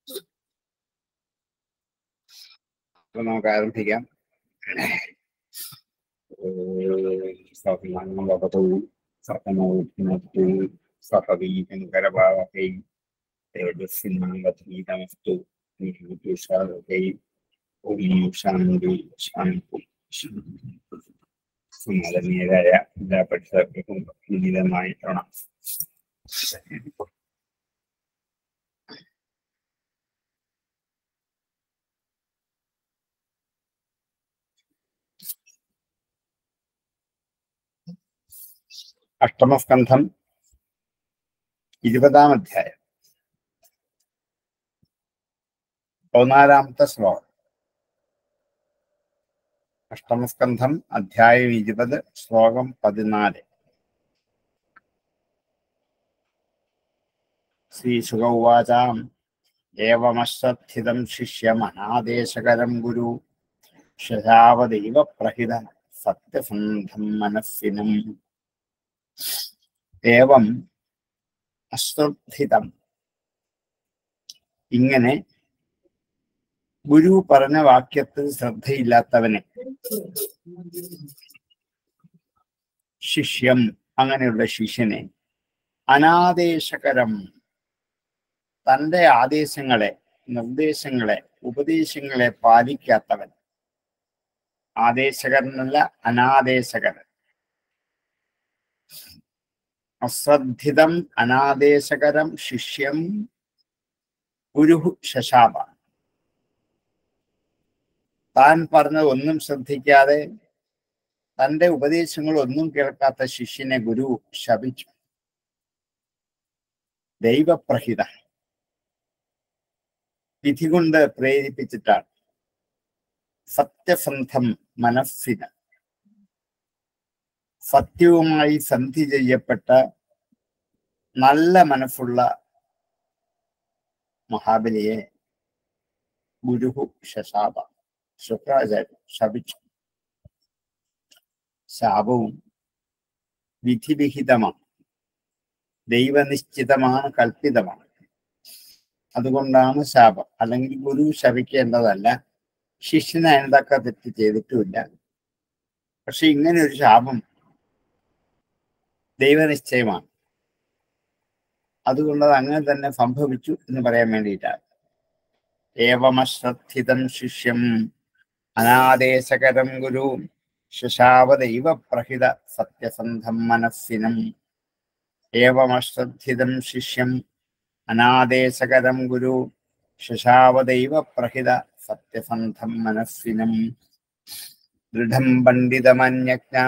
അപ്പൊ നമുക്ക് ആരംഭിക്കാം സഹനവതു സഹനൗനത്തു സഹവീതം കരഭാവകൈ തേജസ്സിനാവധീതമസ്തു നിരുഷാദകൈ ഓം ശാന്തി ശാന്തി സുമലനീയരായ എല്ലാ പഠിതാക്കൾക്കും വിനീതമായി പ്രണാം അഷ്ടമസ്കന്ധം ഇരുപതാം അധ്യായം പതിനാലാമത്തെ ശ്ലോകം അഷ്ടമസ്കന്ധം അധ്യായം ഇരുപത് ശ്ലോകം പതിനാല് ശ്രീശുക ഉവാചാം ഏവമശ്രദ്ധിതം ശിഷ്യമനാദേശകരം ഗുരു ശരാവദൈവ പ്രഹിത സത്യസന്ധം മനസ്സിനം ഏവം അശ്രദ്ധിതം ഇങ്ങനെ ഗുരു പറഞ്ഞ വാക്യത്തിൽ ശ്രദ്ധയില്ലാത്തവനെ ശിഷ്യം അങ്ങനെയുള്ള ശിഷ്യനെ അനാദേശകരം തന്റെ ആദേശങ്ങളെ നിർദ്ദേശങ്ങളെ ഉപദേശങ്ങളെ പാലിക്കാത്തവൻ ആദേശകരനല്ല അനാദേശകരൻ അശ്രദ്ധിതം അനാദേശകരം ശിഷ്യം ഗുരു ശശാപ താൻ പറഞ്ഞത് ഒന്നും ശ്രദ്ധിക്കാതെ തന്റെ ഉപദേശങ്ങൾ ഒന്നും കേൾക്കാത്ത ശിഷ്യനെ ഗുരു ശപിച്ചു ദൈവപ്രഹിത വിധി കൊണ്ട് പ്രേരിപ്പിച്ചിട്ടാണ് സത്യസന്ധം മനസ്സിന് സത്യവുമായി സന്ധി ചെയ്യപ്പെട്ട നല്ല മനസ്സുള്ള മഹാബലിയെ ഗുരുഹു ശശാപ ശുക്രാചാര്യൻ ശപിച്ചു ശാപവും വിധിവിഹിതമാണ് ദൈവനിശ്ചിതമാണ് കൽപ്പിതമാണ് അതുകൊണ്ടാണ് ശാപം അല്ലെങ്കിൽ ഗുരു ശപിക്കേണ്ടതല്ല ശിഷ്യന് അതിനൊക്കെ തെറ്റ് ചെയ്തിട്ടുമില്ല പക്ഷെ ഇങ്ങനെ ഒരു ശാപം ദൈവനിശ്ചയമാണ് അതുകൊണ്ട് അത് അങ്ങനെ തന്നെ സംഭവിച്ചു എന്ന് പറയാൻ വേണ്ടിയിട്ടാണ് ഏവമശ്രദ്ധിതം ശിഷ്യം അനാദേശകരം ഗുരു ശശാവദൈവ പ്രഹിത സത്യസന്ധം മനസ്സിനം ഏവമശ്രദ്ധിതം ശിഷ്യം അനാദേശകരം ഗുരു ശശാവദൈവ പ്രഹിത സത്യസന്ധം മനസ്സിനം ദൃഢം പണ്ഡിതമന്യജ്ഞ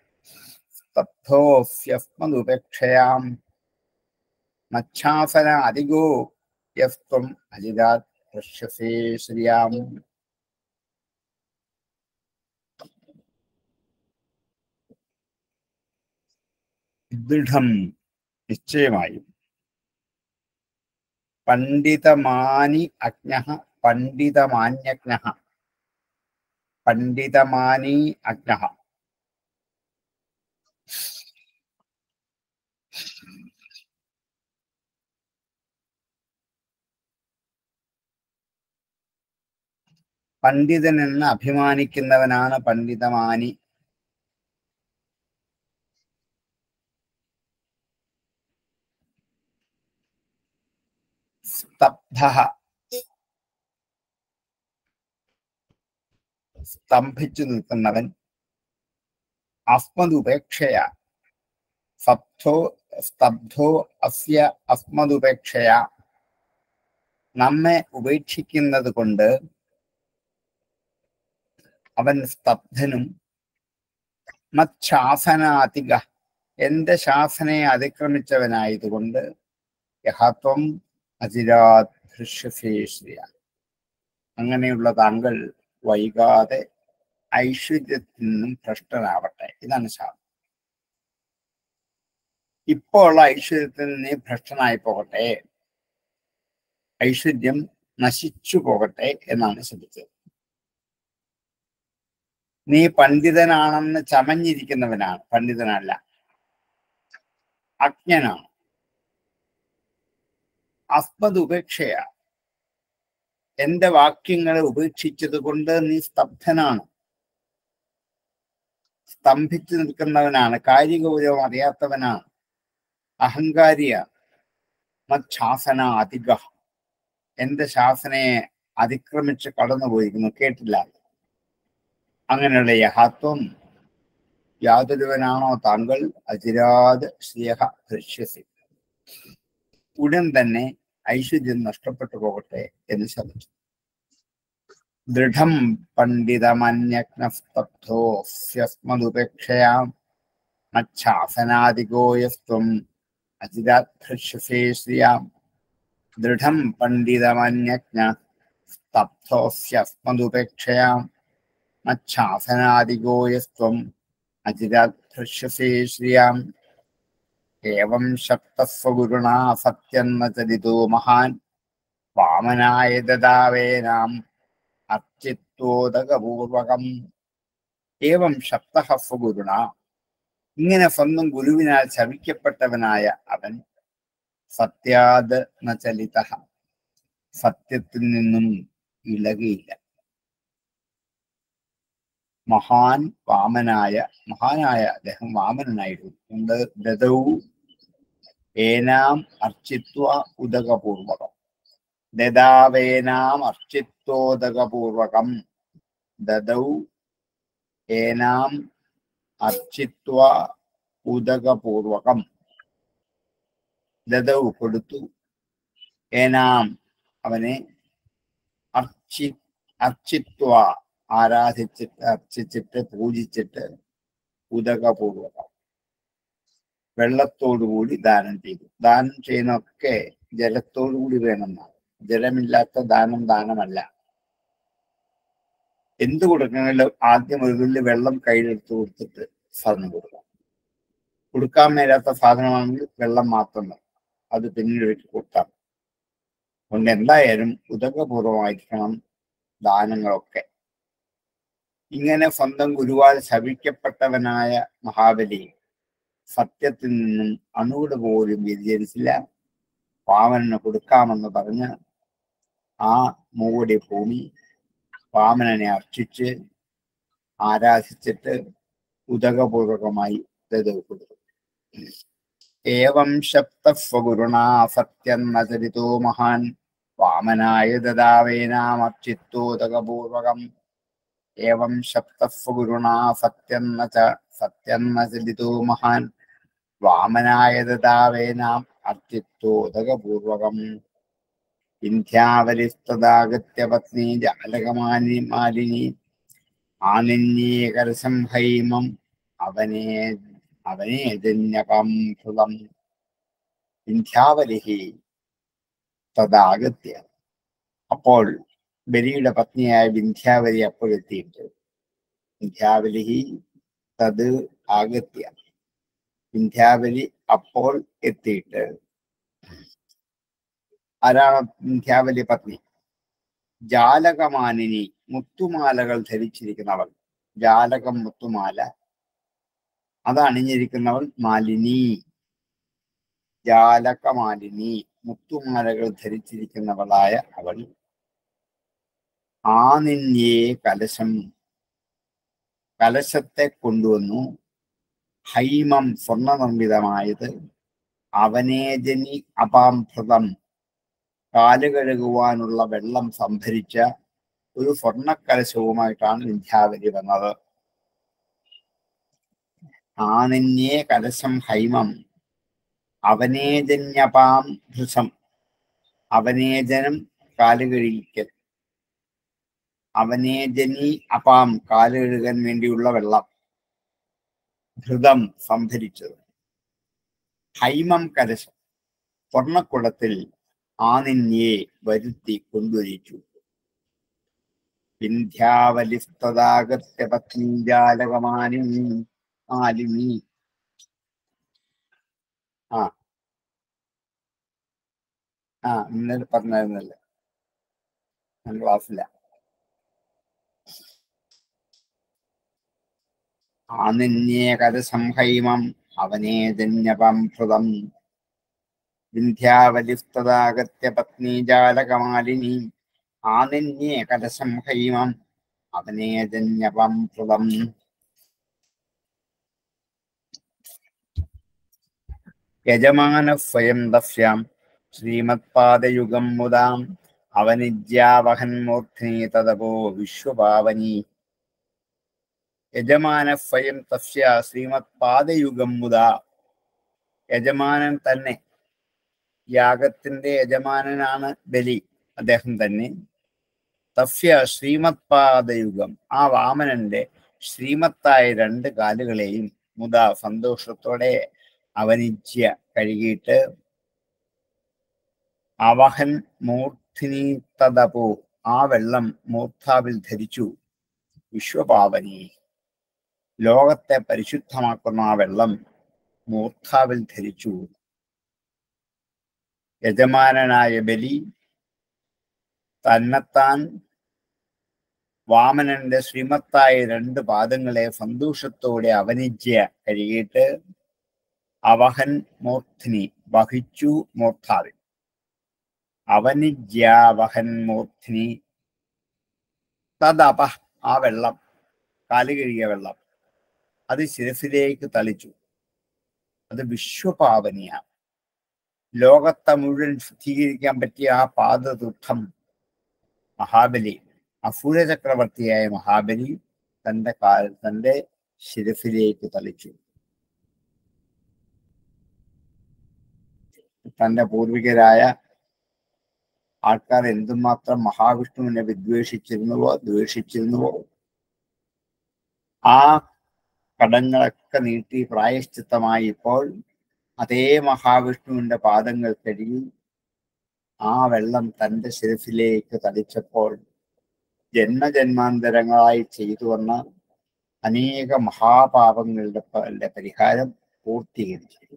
സ്തബ്ധോസ്യസ്മതുപേക്ഷയാം മച്ഛാസന അധികോ യസ്ത്വം അജിതാത് ദൃശ്യസേ ശ്രിയാം ദൃഢം നിശ്ചയമായും പണ്ഡിതമാനി അജ്ഞ പണ്ഡിതമാന്യജ്ഞ പണ്ഡിതമാനി അജ്ഞ പണ്ഡിതൻ എന്ന് അഭിമാനിക്കുന്നവനാണ് പണ്ഡിതമാനി സ്തബ്ധ സ്തംഭിച്ചു നിൽക്കുന്നവൻ അസ്മതുപേക്ഷയ സബ്ധോ സ്തബ്ധോ അസ്യ അസ്മതുപേക്ഷയ നമ്മെ ഉപേക്ഷിക്കുന്നത് കൊണ്ട് അവൻ സ്തബ്ധനും മത്ശാസനാതിക എന്റെ ശാസനയെ അതിക്രമിച്ചവനായതുകൊണ്ട് യഹത്വം അജിരാത് ദൃശ്യശേഷിയ അങ്ങനെയുള്ള താങ്കൾ വൈകാതെ ഐശ്വര്യത്തിൽ നിന്നും ഭ്രഷ്ടനാവട്ടെ ഇതാണ് ശാപം ഇപ്പോൾ ഉള്ള ഐശ്വര്യത്തിൽ നിന്ന് ഭ്രഷ്ടനായി പോകട്ടെ ഐശ്വര്യം നശിച്ചു പോകട്ടെ എന്നാണ് ശ്രദ്ധിച്ചത് നീ പണ്ഡിതനാണെന്ന് ചമഞ്ഞിരിക്കുന്നവനാണ് പണ്ഡിതനല്ല അജ്ഞനാണ് അസ്മത് ഉപേക്ഷയ എന്റെ വാക്യങ്ങളെ ഉപേക്ഷിച്ചത് കൊണ്ട് നീ സ്തബ്ധനാണ് സ്തംഭിച്ചു നിൽക്കുന്നവനാണ് കാര്യഗൗരവം അറിയാത്തവനാണ് അഹങ്കാരിയാണ് മത്ശാസന അധിക എന്റെ ശാസനയെ അതിക്രമിച്ച് കടന്നുപോയിരിക്കുന്നു കേട്ടില്ല അങ്ങനെയുള്ള യഹാത്വം യാതൊരുവനാണോ താങ്കൾ അജിരാത് സ്നേഹ ദൃശ്യസി ഉടൻ തന്നെ ഐശ്വര്യം നഷ്ടപ്പെട്ടു പോകട്ടെ എന്ന് ശപിച്ചു ദൃഢം പണ്ഡിതമന്യജ്ഞസ്തബ്ധോസ്യസ്മതുപേക്ഷയാം മച്ഛാസനാദിഗോയസ്ത്വം അജിരാത് ദൃശ്യസേ ശ്രിയാം ദൃഢം പണ്ഡിതമന്യജ്ഞ സ്തബ്ധോസ്യസ്മതുപേക്ഷയാം മച്ഛാസനാദിഗോയസ്ത്വം അജിരാത് ദൃശ്യസേ ശ്രിയാം ഏവം ശക്തസ്വഗുരുണാ സത്യന്ന ചരിതോ മഹാൻ വാമനായ ദദാവേനാം അർച്ചിത്വോദകപൂർവകം ഏവം ശക്ത സ്വഗുരുണ ഇങ്ങനെ സ്വന്തം ഗുരുവിനാൽ ശവിക്കപ്പെട്ടവനായ അവൻ സത്യാത് ന ചലിത സത്യത്തിൽ നിന്നും ഇളകിയില്ല മഹാൻ വാമനായ മഹാനായ അദ്ദേഹം വാമനനായിരുന്നു ദദൗ ഏനാം അർച്ചിത്വ ഉദകപൂർവകം ദദാവേനാം അർച്ചിത്വോദകപൂർവകം ദദൗ ഏനാം അർച്ചിത്വ ഉദകപൂർവകം ദദൗ കൊടുത്തു ഏനാം അവനെ അർച്ചി അർച്ചിത്വ ആരാധിച്ചിട്ട് അർച്ചിച്ചിട്ട് പൂജിച്ചിട്ട് ഉദകപൂർവകം വെള്ളത്തോടുകൂടി ദാനം ചെയ്തു ദാനം ചെയ്യുന്നതൊക്കെ ജലത്തോടുകൂടി വേണമെന്നാണ് ജലമില്ലാത്ത ദാനം ദാനമല്ല എന്ത് കൊടുക്കണമെങ്കിലും ആദ്യം ഒരു തുള്ളി വെള്ളം കയ്യിലെടുത്ത് കൊടുത്തിട്ട് സാധനം കൊടുക്കാം കൊടുക്കാൻ മേലാത്ത സാധനമാണെങ്കിൽ വെള്ളം മാത്രം മതി അത് പിന്നീട് വെച്ച് കൊടുക്കാം അതുകൊണ്ട് എന്തായാലും ഉദകപൂർവമായിരിക്കണം ദാനങ്ങളൊക്കെ ഇങ്ങനെ സ്വന്തം ഗുരുവാൽ ശപിക്കപ്പെട്ടവനായ മഹാബലി സത്യത്തിൽ നിന്നും അണുവിടെ പോലും വ്യതിചരിച്ചില്ല വാമനന് കൊടുക്കാമെന്ന് പറഞ്ഞ് ആ മൂടി ഭൂമി വാമനനെ അർച്ചിച്ച് ആരാധിച്ചിട്ട് ഉദകപൂർവകമായി ദദവ് കൊടുത്തു ഏവം ശബ്ദസ്വഗുരുണാ സത്യം നചരിതോ മഹാൻ വാമനായ ദദാവേനാമർച്ചിത്തോദകപൂർവകം ഏവം ശബ്ദസ്വഗുരുണാ സത്യം ന ച സത്യം ന ചലിതോ മഹാൻ വാമനായ ദദാവേനാം അർച്ചിത്തോദകപൂർവകം വിന്ധ്യാവലിസ്തദാഗത്യ പത്നി ജാലകമാനി മാലിനി ആനിന്യേകരസം ഹൈമം അവനേ അവനേജന്യകം ഭൃതം വിന്ധ്യാവലിഹി തദാഗത്യ അപ്പോൾ ബലിയുടെ പത്നിയായ വിന്ധ്യാവലി അപ്പോഴെത്തിയിട്ട് വിന്ധ്യാവലി തത് ആഗത്യ വിന്ധ്യാവലി അപ്പോൾ എത്തിയിട്ട് ആരാണ് വിന്ധ്യാവലി പത്നി ജാലകമാനിനി മുത്തുമാലകൾ ധരിച്ചിരിക്കുന്നവൾ ജാലകം മുത്തുമാല അത് അണിഞ്ഞിരിക്കുന്നവൾ മാലിനി ജാലകമാലിനി മുത്തുമാലകൾ ധരിച്ചിരിക്കുന്നവളായ അവൾ ആനിന്യേ കലശം കലശത്തെ കൊണ്ടുവന്നു ഹൈമം സ്വർണനിർമ്മിതമായത് അവനേജനി അപാംഭൃതം കാല് കഴുകുവാനുള്ള വെള്ളം സംഭരിച്ച ഒരു സ്വർണക്കലശവുമായിട്ടാണ് വിന്ധ്യാവലി വന്നത് ആനിന്യേ കലശം ഹൈമം അവനേജന്യപാം ഭൃശം അവനേജനം കാലുകഴുകിക്കൽ അവനേജനി അപാം കാല് കഴുകാൻ വേണ്ടിയുള്ള വെള്ളം ഘൃതം സംഭരിച്ചത് ഹൈമം കലശം സ്വർണക്കുടത്തിൽ ആനിന്യെ വരുത്തി കൊണ്ടുവരിച്ചു വിന്ധ്യാവലിസ്തദാഗത്യ പത്നീജാലകമാലിനി മാലിനി ആ ആ ഇന്നലെ പറഞ്ഞായിരുന്നല്ലേ ഞാൻ ക്ലാസ്സില്ല ആനിന്യേകരസംഹൈമം അവനേജന്യപംഭൃതം വിന്ധ്യാവലിസ്തദാഗത്യ പത്നീജാലകമാലിനി ആനിന്യേ കലശം ഹൈമം അവനേജന്യപം പ്ലുതം യജമാന സ്വയം ദസ്യാം ശ്രീമത്പാദയുഗം മുതാം അവനിജ്യാവഹന്മൂർധ്നി തദപോ വിശ്വപാവനി യജമാന സ്വയം തസ്യ ശ്രീമത്പാദയുഗം മുതാ യജമാനൻ തന്നെ യാഗത്തിന്റെ യജമാനനാണ് ബലി അദ്ദേഹം തന്നെ തസ്യ ശ്രീമത്പാദയുഗം ആ വാമനന്റെ ശ്രീമത്തായ രണ്ട് കാലുകളെയും മുത സന്തോഷത്തോടെ അവനിജ്യ കഴുകിയിട്ട് അവഹൻ മൂർധിനി തദപോ ആ വെള്ളം മൂർധാവിൽ ധരിച്ചു വിശ്വപാവനി ലോകത്തെ പരിശുദ്ധമാക്കുന്ന ആ വെള്ളം മൂർധാവിൽ ധരിച്ചു യജമാനനായ ബലി തന്നെത്താൻ വാമനന്റെ ശ്രീമത്തായ രണ്ട് പാദങ്ങളെ സന്തോഷത്തോടെ അവനിജ്യ കഴുകിയിട്ട് അവഹൻ മൂർധിനി വഹിച്ചു മൂർധാവിൽ അവനിജ്യാവഹൻ മൂർധിനി തദപ ആ വെള്ളം കാല് കഴുകിയ വെള്ളം അത് ശിരസിലേക്ക് തളിച്ചു അത് വിശ്വപാവനിയാണ് ലോകത്തെ മുഴുവൻ ശുദ്ധീകരിക്കാൻ പറ്റിയ ആ പാദതീർത്ഥം മഹാബലി അസുര ചക്രവർത്തിയായ മഹാബലി തന്റെ കാൽ തന്റെ ശിരസിലേക്ക് തളിച്ചു തന്റെ പൂർവികരായ ആൾക്കാർ എന്തുമാത്രം മഹാവിഷ്ണുവിനെ വിദ്വേഷിച്ചിരുന്നുവോ ദ്വേഷിച്ചിരുന്നുവോ ആ കടങ്ങളൊക്കെ നീട്ടി പ്രായശ്ചിത്തമായി ഇപ്പോൾ അതേ മഹാവിഷ്ണുവിന്റെ പാദങ്ങൾ കഴുകി ആ വെള്ളം തന്റെ ശിരസിലേക്ക് തളിച്ചപ്പോൾ ജന്മജന്മാന്തരങ്ങളായി ചെയ്തു വന്ന അനേക മഹാപാപങ്ങളുടെ പ- പരിഹാരം പൂർത്തീകരിച്ചു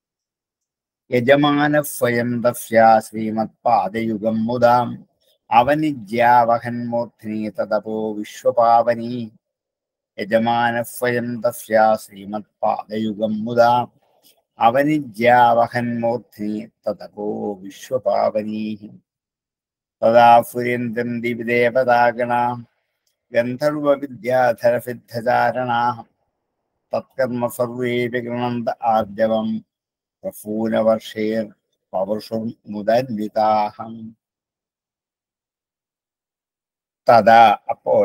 യജമാന സ്വയം ദസ്യ ശ്രീമത്പാദയുഗം മുതാം അവനിജ്യാവഹൻ മൂർധിനി തദപോ വിശ്വപാവനി യജമാന സ്വയം ദസ്യ ശ്രീമത്പാദയുഗം മുതാം അവനിജ്യാവഹൻ മൂർധിനി തദപോ വിശ്വപാവനി തദാ സുരേന്ദ്രം ദിവിദേവതാഗണ ഗന്ധർവവിദ്യാധരസിദ്ധചാരണാ തത്കർമ്മ സർവേ വിഗൃണന്ത ആർജവം പ്രഫൂനവർഷേർ പവർഷും മുദന്വിതാഹം തഥാ അപ്പോൾ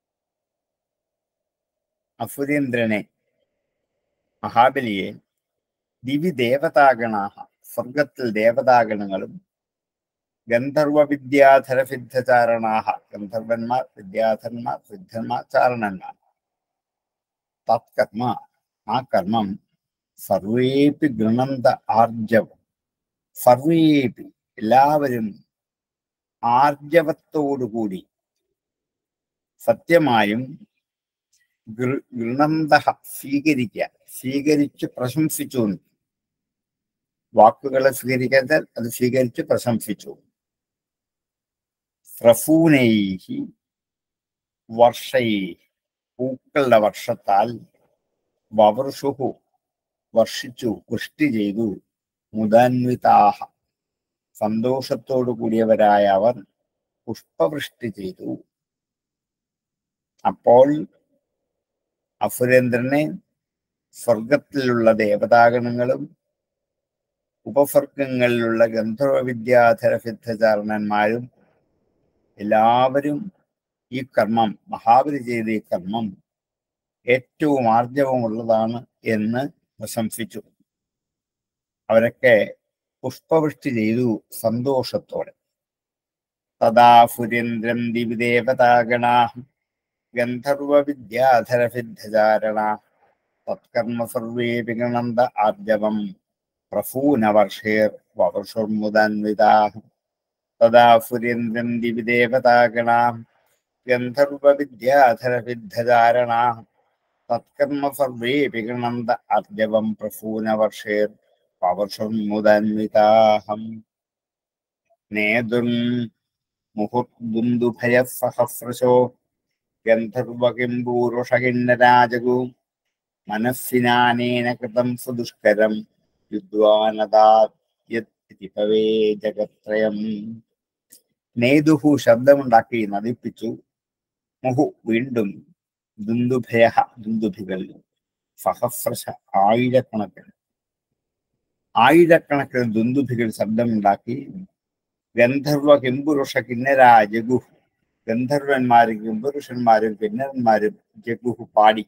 അസുരേന്ദ്രനെ മഹാബലിയെ ദിവി ദേവതാഗണാഹ സ്വർഗത്തിൽ ദേവതാഗണങ്ങളും ഗന്ധർവ വിദ്യാധര സിദ്ധചാരണാഹ ഗന്ധർവന്മാർ വിദ്യാധരന്മാർ സിദ്ധന്മാർ ചാരണന്മാർ തത്കർമ്മ ആ കർമ്മം സർവേപി ഗൃണന്ത ആർജവം സർവേപി എല്ലാവരും ആർജവത്തോടുകൂടി സത്യമായും ഗൃ- ഗൃണന്ത സ്വീകരിക്കുക സ്വീകരിച്ച് പ്രശംസിച്ചു എന്ന്. വാക്കുകളെ സ്വീകരിക്കാതെ അത് സ്വീകരിച്ച് പ്രശംസിച്ചു പ്രഫൂനൈഹി വർഷൈ പൂക്കളുടെ വർഷത്താൽ വവർഷുഹു വർഷിച്ചു വൃഷ്ടി ചെയ്തു മുദാന്വിതാഹ സന്തോഷത്തോടു കൂടിയവരായ അവർ പുഷ്പവൃഷ്ടി ചെയ്തു അപ്പോൾ അസുരേന്ദ്രനെ സ്വർഗത്തിലുള്ള ദേവതാഗണങ്ങളും ഉപസർഗങ്ങളിലുള്ള ഗന്ധർവ വിദ്യാധര സിദ്ധചാരണന്മാരും എല്ലാവരും ഈ കർമ്മം മഹാബലി ചെയ്ത ഈ കർമ്മം ഏറ്റവും ആർജവമുള്ളതാണ് എന്ന് പ്രശംസിച്ചു അവരൊക്കെ പുഷ്പവൃഷ്ടി ചെയ്തു സന്തോഷത്തോടെ തഥാ സുരേന്ദ്രം ദിവിദേവതാഗണാ ഗന്ധർവ വിദ്യാധര സിദ്ധചാരണ തത്കർമ്മ സർവേ വിഗണന്ത ആർജവം പ്രഫൂനവർഷേർ വവർഷുർമുദാന്വിതാ തഥാ സുരേന്ദ്രം ദിവിദേവതാഗണാ ഗന്ധർവ വിദ്യാധര സിദ്ധചാരണ തത്കർമ്മ സർവേ വിഗണന്ത ആർജവം പ്രഫൂനവർഷേർ പവർഷുർമുദാന്വിതാഹം നേതും മുഹുർദുന്ദുഭയ സഹസ്രശോ ഗന്ധർവകിംബൂരുഷകിണ്ണരാജകു മനസ്സിനാനേന കൃതം സുദുഷ്കരം യുദ്വാനദാത് യത് ഇതി ഭവേ ജഗത്രയം നേതുഹു ശബ്ദമുണ്ടാക്കി നദിപ്പിച്ചു മുഹു വീണ്ടും ദുന്ദുഭയ ദുന്ദുഭികൾ സഹസ്രശ ആയിരക്കണക്കിന് ആയിരക്കണക്കിന് ദുന്ദുഭികൾ ശബ്ദമുണ്ടാക്കി ഗന്ധർവ കിംപുരുഷ കിന്നര ജഗുഹു ഗന്ധർവന്മാരും കിംപുരുഷന്മാരും കിന്നരന്മാരും ജഗുഹു പാടി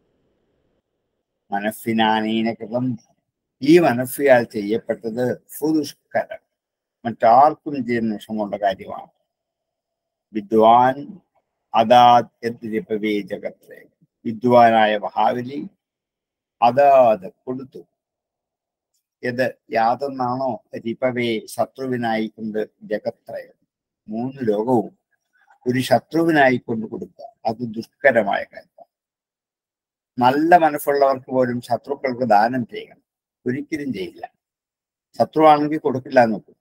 മനസ്സിനാനീനകൃതം ഈ മനസ്സിയാൽ ചെയ്യപ്പെട്ടത് സുദുഷ്കരം മറ്റാർക്കും ചെയ്യുന്ന വിഷമമുള്ള കാര്യമാണ് വിദ്വാൻ അതാത് ജഗത്തെ വിദ്വാനായ മഹാബലി അതാത് കൊടുത്തു ഇത് യാതൊന്നാണോ രിപവേ ശത്രുവിനായിക്കൊണ്ട് ജഗത്രയം മൂന്ന് ലോകവും ഒരു ശത്രുവിനായിക്കൊണ്ട് കൊടുക്കുക അത് ദുഷ്കരമായ കാര്യമാണ് നല്ല മനസ്സുള്ളവർക്ക് പോലും ശത്രുക്കൾക്ക് ദാനം ചെയ്യണം ഒരിക്കലും ചെയ്യില്ല ശത്രുവാണെങ്കിൽ കൊടുക്കില്ല എന്ന് നോക്കും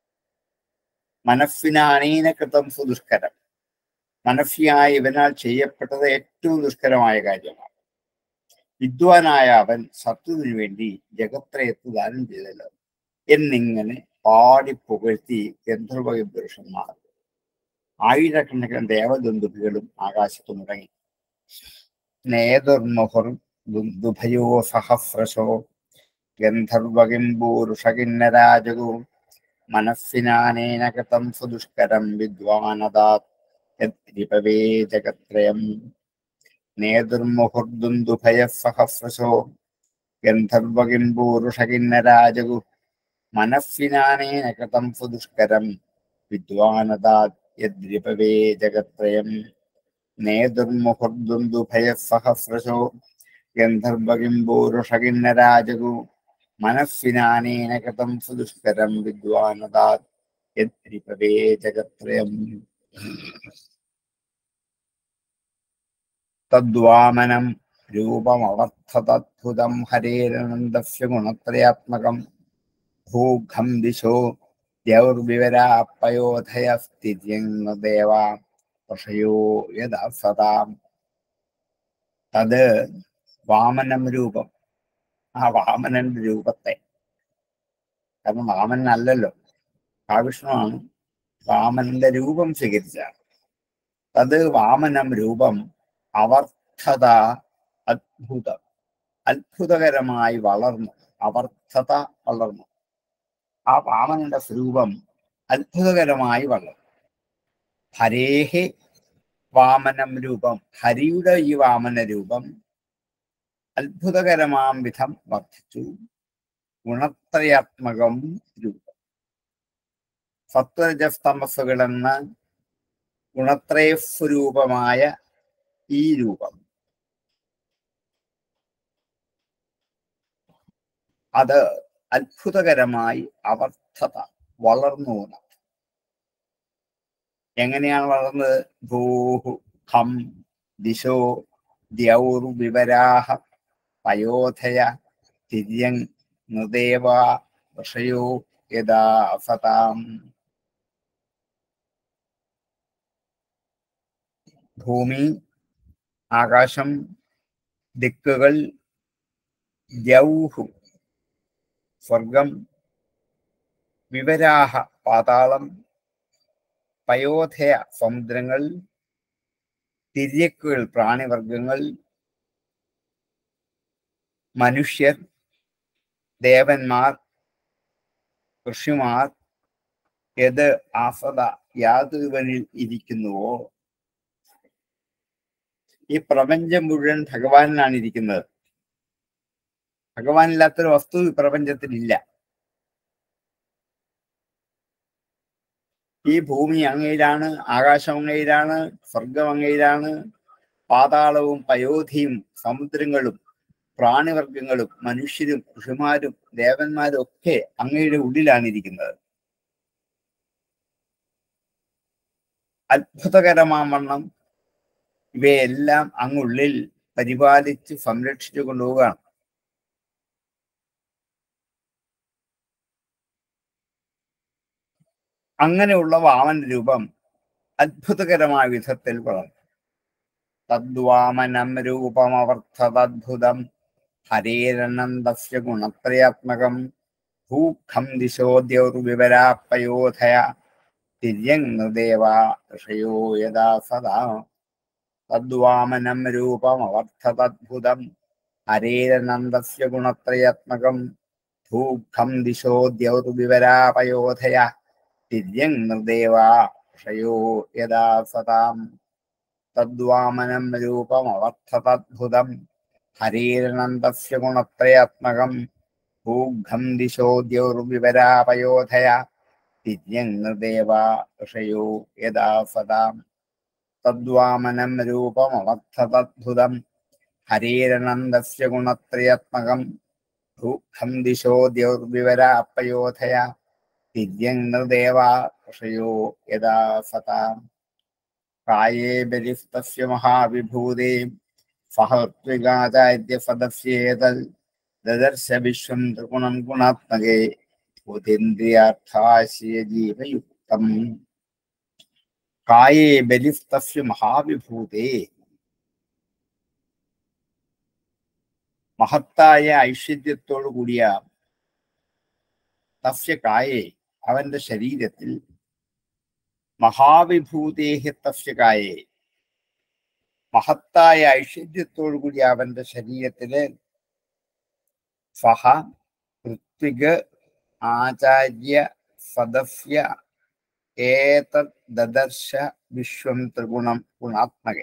മനസ്സിനാനീനകൃതം സുദുഷ്കരം മനസ്സിയായി ഇവനാൽ ചെയ്യപ്പെട്ടത് ഏറ്റവും ദുഷ്കരമായ കാര്യമാണ് വിദ്വാനായ അവൻ ശത്രുവിനു വേണ്ടി ജഗത്രയത്ത് ദാനം ചെയ്തല്ലോ എന്നിങ്ങനെ പാടി പുകഴ്ത്തി ഗന്ധർവ പുരുഷന്മാർ ആയിരക്കണക്കിന് ദേവദന്തുഭികളും ആകാശത്ത് മുടങ്ങി നേതുർമുഹുർ ദുഭയോ സഹസ്രശോ ഗന്ധർവകിംബൂരുഷകിന്നരാജകോ മനസ്സിനാനേന കൃതം സുദുഷ്കരം വിദ്വാനദാത് യദ്രിപവേ ജഗത്രയം നേതുർമുഹുർദുന്ദുഭയ സഹസ്രശോ ഗന്ധർവകിംബൂരുഷകിന്നരാജകു മനസ്സിനാനേന കൃതം സുദുഷ്കരം വിദ്വാനദാത് യദ്രിപവേ ജഗത്രയം നേതുർമുഹുർദുന്ദുഭയ സഹസ്രശോ ഗന്ധർവകിംബൂരുഷകിന്നരാജകു മനസ്സിനാനേന കൃതം സുദുഷ്കരം വിദ്വാനദാത് യദ്രിപവേ ജഗത്രയം തദ്വാമനം രൂപമവർത്ഥതദ്ഭുതം ഹരേരനന്ദസ്യ ഗുണത്രയാത്മകം ഭൂഖം ദിശോ ദ്യൗർവിവരാപ്പയോധയസ്ഥിര്യങ്ങ ദേവ പഷയോ യഥാ സദാം തത് വാമനം രൂപം ആ വാമനന്റെ രൂപത്തെ കാരണം വാമനൻ അല്ലല്ലോ മഹാവിഷ്ണുവാണ് വാമനന്റെ രൂപം സ്വീകരിച്ചാണ് തത് വാമനം രൂപം അവർദ്ധത അത്ഭുതം അത്ഭുതകരമായി വളർന്നു അവർദ്ധത വളർന്നു ആ വാമനന്റെ സ്വരൂപം അത്ഭുതകരമായി വളർന്നു ഹരേഹി വാമനം രൂപം ഹരിയുടെ ഈ വാമന രൂപം അത്ഭുതകരമാം വിധം വർദ്ധിച്ചു ഗുണത്രയാത്മകം രൂപം സത്വരജസ്തമസ്സുകളെന്ന ഗുണത്രയസ്വരൂപമായ ഈ രൂപം അത് അത്ഭുതകരമായി അവർദ്ധത വളർന്നു എന്ന് എങ്ങനെയാണ് വളർന്നത് ഭൂഹു ഖം ദിശോ ദ്യൗർ വിവരാഹ പയോധയ തിര്യങ് നൃദേവ വഷയോ യഥാ സതാം ഭൂമി ആകാശം ദിക്കുകൾ ദ്യൗഹു സ്വർഗം വിവരാഹ പാതാളം പയോധയ സമുദ്രങ്ങൾ തിര്യക്കുകൾ പ്രാണിവർഗങ്ങൾ മനുഷ്യർ ദേവന്മാർ ഋഷിമാർ ഏത് ആസത യാതൊരുവനിൽ ഇരിക്കുന്നുവോ ഈ പ്രപഞ്ചം മുഴുവൻ ഭഗവാനിലാണ് ഇരിക്കുന്നത് ഭഗവാനില്ലാത്തൊരു വസ്തു ഈ പ്രപഞ്ചത്തിലില്ല ഈ ഭൂമി അങ്ങയിലാണ് ആകാശം അങ്ങയിലാണ് സ്വർഗം അങ്ങയിലാണ് പാതാളവും പയോധിയും സമുദ്രങ്ങളും പ്രാണിവർഗങ്ങളും മനുഷ്യരും ഋഷിമാരും ദേവന്മാരും ഒക്കെ അങ്ങയുടെ ഉള്ളിലാണ് ഇരിക്കുന്നത് അത്ഭുതകരമാവണ്ണം ഇവയെല്ലാം അങ്ങുള്ളിൽ പരിപാലിച്ച് സംരക്ഷിച്ചു കൊണ്ടുപോവുകയാണ് അങ്ങനെയുള്ള വാമന രൂപം അത്ഭുതകരമായ വിധത്തിൽ വളർന്നു തദ്വാമനം രൂപമവർത്ഥതദ്ഭുതം ഹരേരനന്ദസ്യ ഗുണത്രയാത്മകം ഭൂഖം ദിശോദ്യൗർവിവരാപ്പയോധയ തിര്യങ് ഋഷയോ യഥാ സദാ തദ്വാമനം രൂപമവർത്ഥതദ്ഭുതം ഹരേരനന്ദസ്യ ഗുണത്രയാത്മകം ഭൂഖം ദിശോ ദ്യൗർവിവരാപയോധയ തിര്യങ് നിർദേവാ ഋഷയോ യഥാ സദാം തദ്വാമനം രൂപമവർത്ഥതദ്ഭുതം ഹരേരനന്ദസ്യ ഗുണത്രയാത്മകം ഭൂഖം ദിശോ ദ്യൗർവിവരാപയോധയ തിര്യങ് നിർദേവാ ഋഷയോ യഥാ സദാം തദ്വാമനം രൂപമവർത്ഥതദ്ഭുതം ഹരേരനന്ദസ്യ ഗുണത്രയാത്മകം ഭൂഖം ദിശോ ദ്യൗർവിവരാപയോധയ തിര്യങ് നിർദേവാ ഋഷയോ യഥാ സതാം കായേ ബലിസ്തസ്യ മഹാവിഭൂതേ സഹത്വികാചാര്യ സദസ്യേതൽ ദദർശ വിശ്വം ത്രിഗുണം ഗുണാത്മകേ ഭൂതേന്ദ്രിയാർത്ഥാശയ ജീവയുക്തം കായേ ബലിസ്തസ്യ മഹാവിഭൂതേ മഹത്തായ ഐശ്വര്യത്തോടു കൂടിയ തസ്യ കായേ അവന്റെ ശരീരത്തിൽ മഹാവിഭൂതേഹി തസ്യ കായേ മഹത്തായ ഐശ്വര്യത്തോടു കൂടി അവന്റെ ശരീരത്തില് സഹ ഋത്വിക് ആചാര്യ സദസ്യ ഏതത് ദദർശ വിശ്വം ത്രിഗുണം ഗുണാത്മകെ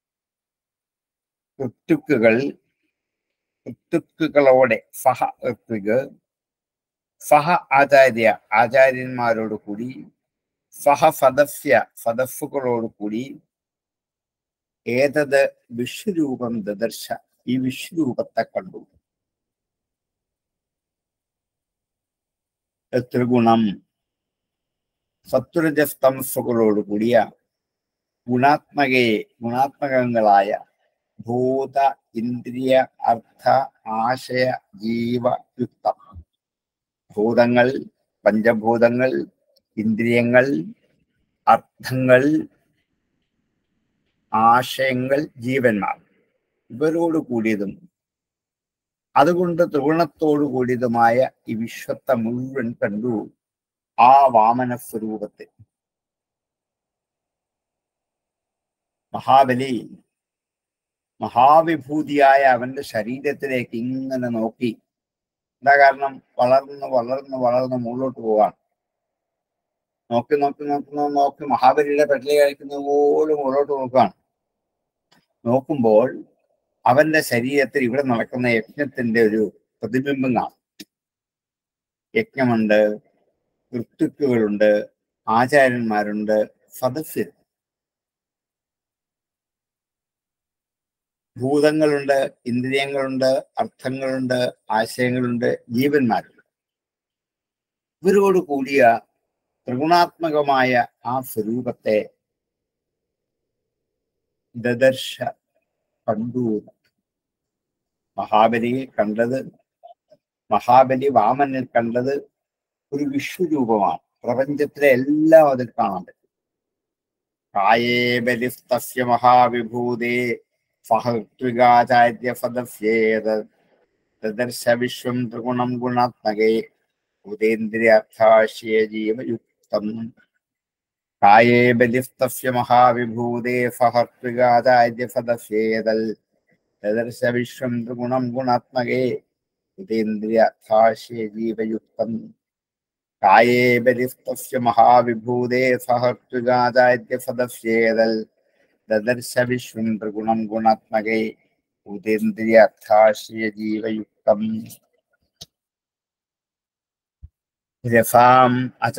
ഋത്തുക്കുകൾ ഋത്തുക്കുകളോടെ സഹ ഋത്വിക് സഹ ആചാര്യ ആചാര്യന്മാരോട് കൂടി സഹ സദസ്യ സദസ്സുകളോട് കൂടി ഏതത് വിശ്വരൂപം ദദർശ ഈ വിശ്വരൂപത്തെ കണ്ടു ത്രിഗുണം സത്വരജസ്തമസ്സുകളോട് കൂടിയ ഗുണാത്മകയെ ഗുണാത്മകങ്ങളായ ഭൂത ഇന്ദ്രിയ അർത്ഥ ആശയ ജീവ യുക്തം ഭൂതങ്ങൾ പഞ്ചഭൂതങ്ങൾ ഇന്ദ്രിയങ്ങൾ അർത്ഥങ്ങൾ ആശയങ്ങൾ ജീവന്മാർ ഇവരോട് കൂടിയതും അതുകൊണ്ട് ത്രിഗുണത്തോടു കൂടിയതുമായ ഈ വിശ്വത്തെ മുഴുവൻ കണ്ടു ആ വാമന സ്വരൂപത്തിൽ മഹാബലി മഹാവിഭൂതിയായ അവന്റെ ശരീരത്തിലേക്ക് ഇങ്ങനെ നോക്കി എന്താ കാരണം വളർന്ന് വളർന്ന് വളർന്ന് മുകളിലോട്ട് പോവാണ് നോക്കി നോക്കി നോക്കി നോക്കി നോക്കി മഹാബലിയുടെ പെട്ടലി കഴിക്കുന്ന പോലും മുകളിലോട്ട് നോക്കുകയാണ് നോക്കുമ്പോൾ അവന്റെ ശരീരത്തിൽ ഇവിടെ നടക്കുന്ന യജ്ഞത്തിന്റെ ഒരു പ്രതിബിംബം കാണും യജ്ഞമുണ്ട് ഋത്തുക്കുകളുണ്ട് ആചാര്യന്മാരുണ്ട് സദസ്യർ ഭൂതങ്ങളുണ്ട് ഇന്ദ്രിയങ്ങളുണ്ട് അർത്ഥങ്ങളുണ്ട് ആശയങ്ങളുണ്ട് ജീവന്മാരുണ്ട് ഇവരോട് കൂടിയ ത്രിഗുണാത്മകമായ ആ സ്വരൂപത്തെ ദദർശ കണ്ടു മഹാബലിയെ കണ്ടത് മഹാബലി വാമനിൽ കണ്ടത് ഒരു വിശ്വരൂപമാണ് പ്രപഞ്ചത്തിലെ എല്ലാം അതിൽ കാണാൻ പറ്റും കായേ ബലിസ്തസ്യ മഹാവിഭൂതേ സഹത്വികാചാര്യ സദസ്യേത ദദർശ വിശ്വം ത്രിഗുണം ഗുണാത്മകേ ഭൂതേന്ദ്രിയാർത്ഥാശയ ജീവയുക്തം കായേ ബലിസ്തസ്യ മഹാവിഭൂതേ സഹത്വികാചാര്യ സദസ്യേതൽ ദദർശ വിശ്വം ത്രിഗുണം ഗുണാത്മകേ ഭൂതേന്ദ്രിയാർത്ഥാശയ ജീവയുക്തം കായേ ബലിസ്തസ്യ മഹാവിഭൂതേ സഹത്വികാചാര്യ സദസ്യേതൽ ദദർശ വിശ്വം ത്രിഗുണം ഗുണാത്മകേ ഭൂതേന്ദ്രിയാർത്ഥാശയ ജീവയുക്തം രസാം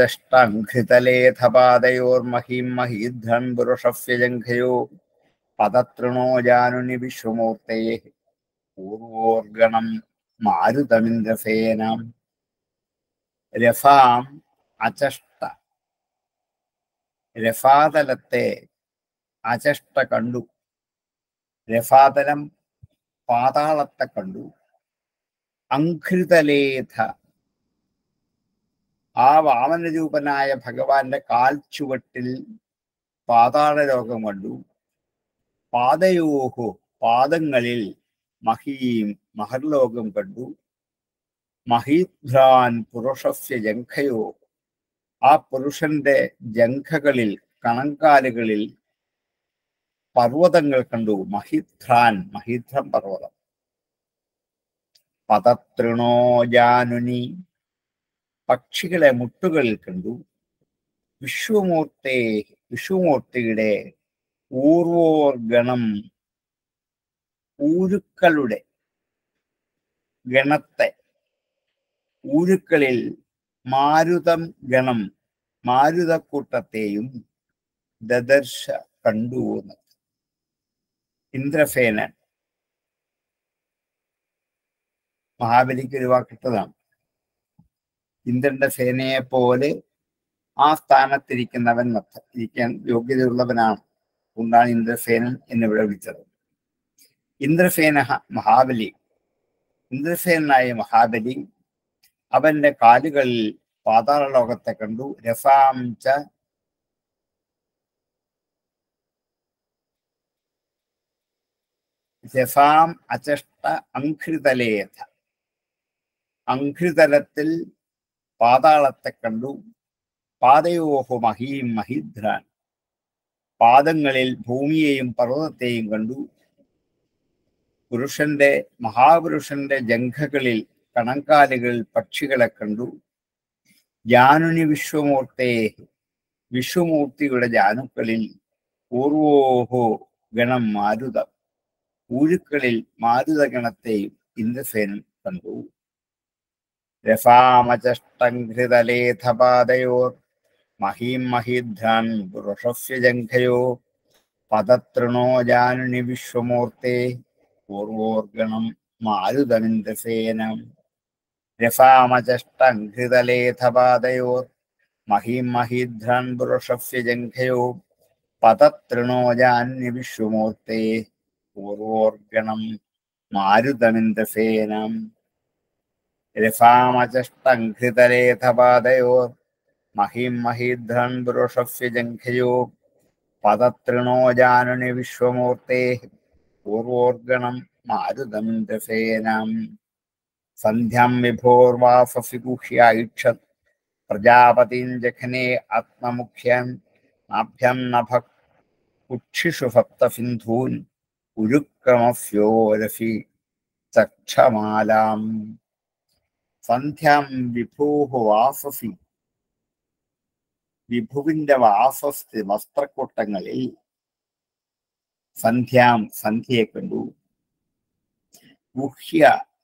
അചഷ്ടഘൃതലേഥപാദയോർമഹീം മഹീധ്രം പുരുഷസ്യ ജംഘയോ പദതൃണോ ജാനുനി വിശ്വമൂർത്തേ പൂർവോർഗണം മാരുതമിന്ദ്രസേനാം രഫാം അചഷ്ട രഫാതലത്തെ അചഷ്ട കണ്ടു രഫാതലം പാതാളത്തെ കണ്ടു അഘൃതലേഥ ആ വാമനരൂപനായ ഭഗവാന്റെ കാൽ ചുവട്ടിൽ പാതാള ലോകം കണ്ടു പാദയോഹു പാദങ്ങളിൽ മഹീം മഹർലോകം കണ്ടു മഹീഭ്രാൻ പുരുഷസ്യ ജംഘയോ ആ പുരുഷന്റെ ജംഘകളിൽ കണങ്കാലുകളിൽ പർവ്വതങ്ങൾ കണ്ടു മഹിധ്രാൻ മഹിധ്രം പർവ്വതം പതതൃണോ ജാനുനി പക്ഷികളെ മുട്ടുകളിൽ കണ്ടു വിശ്വമൂർത്തെ വിശ്വമൂർത്തിയുടെ ഊർവോർഗണം ഊരുക്കളുടെ ഗണത്തെ ഊരുക്കളിൽ മാരുതം ഗണം മാരുതക്കൂട്ടത്തെയും ദദർശ കണ്ടു എന്ന് ഇന്ദ്രഫേനൻ മഹാബലിക്ക് ഒരു വാക്കിട്ടതാണ് ഇന്ദ്രന്റെ സേനയെ പോലെ ആ സ്ഥാനത്തിരിക്കുന്നവൻ മൊത്തം ഇരിക്കാൻ യോഗ്യതയുള്ളവനാണ് കൊണ്ടാണ് ഇന്ദ്രസേനൻ എന്നിവിടെ വിളിച്ചത് ഇന്ദ്രസേന മഹാബലി ഇന്ദ്രസേനായ മഹാബലി അവന്റെ കാലുകളിൽ പാതാള ലോകത്തെ കണ്ടു രസാം ച രസാം അചഷ്ട അംഘ്രിതലേഥ അംഘ്രിതലത്തിൽ പാതാളത്തെ കണ്ടു പാതയോഹു മഹീം മഹിദ്രാൻ പാദങ്ങളിൽ ഭൂമിയെയും പർവ്വതത്തെയും കണ്ടു പുരുഷന്റെ മഹാപുരുഷന്റെ ജംഘകളിൽ കണങ്കാലുകളിൽ പക്ഷികളെ കണ്ടു ജാനുനി വിശ്വമൂർത്തെ വിശ്വമൂർത്തിയുടെ ജാനുക്കളിൽ പൂർവോഹോ ഗണം മാരുതം ഊരുക്കളിൽ മാരുതഗണത്തെയും ഇന്ദ്രസേനൻ കണ്ടു രസാമചഷ്ടഘൃതലേഥപാദയോർ മഹീം മഹീധ്രാൻ പുരുഷസ്യ ജംഘയോ പദതൃണോ ജാനുനി വിശ്വമൂർത്തെ പൂർവോർഗണം മാരുതമിന്ദ്രസേനം രസാമചഷ്ടഘൃതലേഥപാദയോർ മഹീം മഹീധ്രാൻ പുരുഷസ്യ ജംഘയോ പദതൃണോ ജാനുനി വിശ്വമൂർത്തെ പൂർവോർഗണം മാരുതമിന്ദ്രസേനം രസാമചഷ്ടഘൃതലേഥപാദയോർ മഹീം മഹീധ്രൻ പുരുഷസ്യ ജംഘയോ പദതൃണോ ജാനുനി വിശ്വമൂർത്തെ പൂർവോർഗണം മാരുതമിന്ദ്രസേനം സന്ധ്യം വിഭോർവാസസി ഗുഹ്യൈക്ഷത് പ്രജാപതിം ജഘനെ ആത്മമുഖ്യൻ നാഭ്യം നഭ കുക്ഷിഷു സപ്തസിന്ധൂൻ ഉരുക്രമസ്യോരസി ചക്ഷമാലാം സന്ധ്യാം വിഭൂഹ വാസസി വിഭുവിന്റെ വാസസ്ഥി വസ്ത്രക്കൂട്ടങ്ങളിൽ സന്ധ്യാം സന്ധ്യയെ കണ്ടു ഗുഹ്യ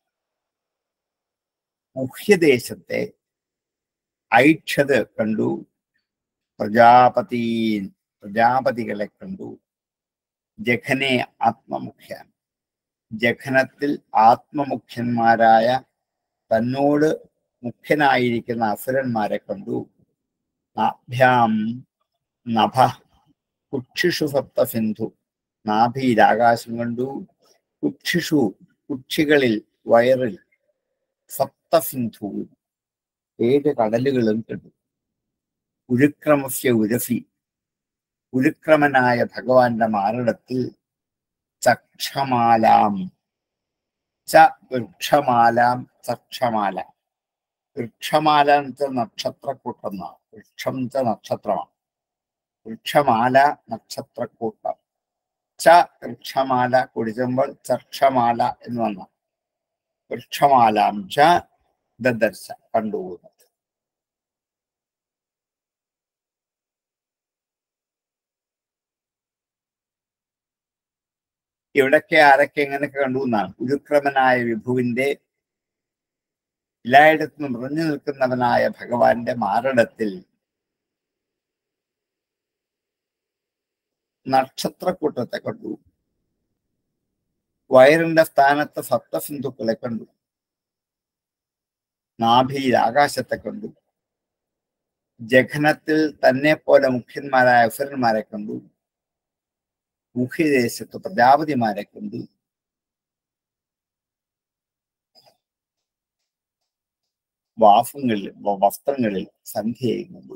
ഗുഹ്യദേശത്തെ ഐക്ഷത് കണ്ടു പ്രജാപതി പ്രജാപതികളെ കണ്ടു ജഖനെ ആത്മമുഖ്യൻ ജഖനത്തിൽ ആത്മമുഖ്യന്മാരായ തന്നോട് മുഖ്യനായിരിക്കുന്ന അസുരന്മാരെ കണ്ടു നാഭ്യാം നഭ കുക്ഷിഷു സപ്തസിന്ധു നാഭിയിൽ ആകാശം കണ്ടു കുക്ഷിഷു കുക്ഷികളിൽ വയറിൽ സപ്തസിന്ധു ഏഴ് കടലുകളും കണ്ടു ഉരുക്രമസ്യ ഉരസി ഉരുക്രമനായ ഭഗവാന്റെ മാറിടത്തിൽ ചക്ഷമാലാം ച വൃക്ഷമാലാം ചക്ഷമാല വൃക്ഷമാല എന്ന് വെച്ചാൽ നക്ഷത്രക്കൂട്ടം എന്നാണ് വൃക്ഷം ച നക്ഷത്രമാണ് വൃക്ഷമാല നക്ഷത്രക്കൂട്ടം ച വൃക്ഷമാല കുടിച്ചുമ്പോൾ ചക്ഷമാല എന്ന് വന്ന വൃക്ഷമാലാം ച ദദർശ കണ്ടുപോകുന്നത് ഇവിടൊക്കെ ആരൊക്കെ എങ്ങനെയൊക്കെ കണ്ടു എന്നാണ് ഉരുക്രമനായ വിഭുവിന്റെ എല്ലായിടത്തും നിറഞ്ഞു നിൽക്കുന്നവനായ ഭഗവാന്റെ മാരടത്തിൽ നക്ഷത്രക്കൂട്ടത്തെ കണ്ടു വയറിന്റെ സ്ഥാനത്ത് സപ്തസിന്ധുക്കളെ കണ്ടു നാഭിയിൽ ആകാശത്തെ കണ്ടു ജഘനത്തിൽ തന്നെ പോലെ മുഖ്യന്മാരായ അസുരന്മാരെ കണ്ടു മുഖ്യദേശത്ത് പ്രജാപതിമാരെ കണ്ടു വാസങ്ങളിൽ വസ്ത്രങ്ങളിൽ സന്ധ്യയെ കണ്ടു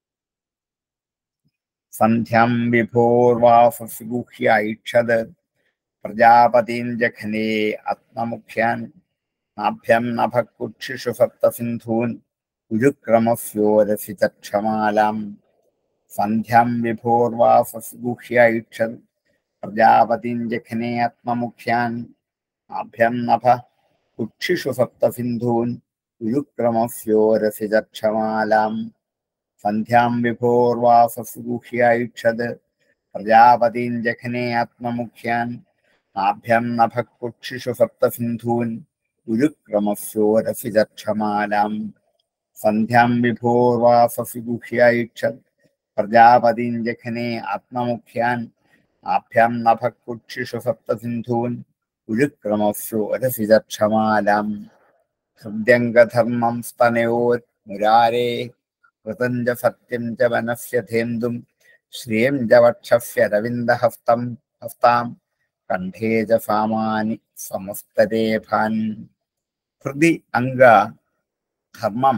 സന്ധ്യം വിഭോർവാസുഗുഹ്യ ഐക്ഷത് പ്രജാപതിം ജഘനേ ആത്മമുഖ്യാൻ നാഭ്യം നഭക്കുക്ഷിഷു സപ്തസിന്ധൂൻ ഉരുക്രമഫ്യോരസിതക്ഷമാലാം സന്ധ്യാം വിഭോർവാഫസ്ഗുഹ്യൈക്ഷൻ പ്രജാപതിം ജഘ്നെ ആത്മമുഖ്യാൻ ആഭ്യം നഭ കുക്ഷിഷു സപ്തസിന്ധൂൻ ഉരുക്രമഫ്യോരസിതക്ഷമാലാം സന്ധ്യാം വിഭോർവാഫസ്ഗുഹ്യൈക്ഷത് പ്രജാപതിം ജഘ്നെ ആത്മമുഖ്യാൻ ആഭ്യം നഭ കുക്ഷിഷു സപ്തസിന്ധൂൻ ഉരുക്രമഫ്യോരസിതക്ഷമാലാം സന്ധ്യാം വിഭോർവാഫസിഗുഹ്യൈക്ഷത് പ്രജാപതിം ജഘ്നെ ആത്മമുഖ്യാൻ ആഭ്യാം നഭക്കുക്ഷിഷു സപ്തസിന്ധൂൻ ഉരുക്രമഫ്യോരസിതക്ഷമാലാം ഹൃദ്യംഗധർമ്മം സ്തനയോർ മുരാരേ കൃതം ച സത്യം ച മനസ്യഥേന്ദും ശ്രിയം ച വക്ഷസ്യരവിന്ദഹസ്തം ഹസ്താം കണ്ഠേ ച ഫാമാനി സമസ്തരേഭാൻ ഹൃദി അംഗ ധർമ്മം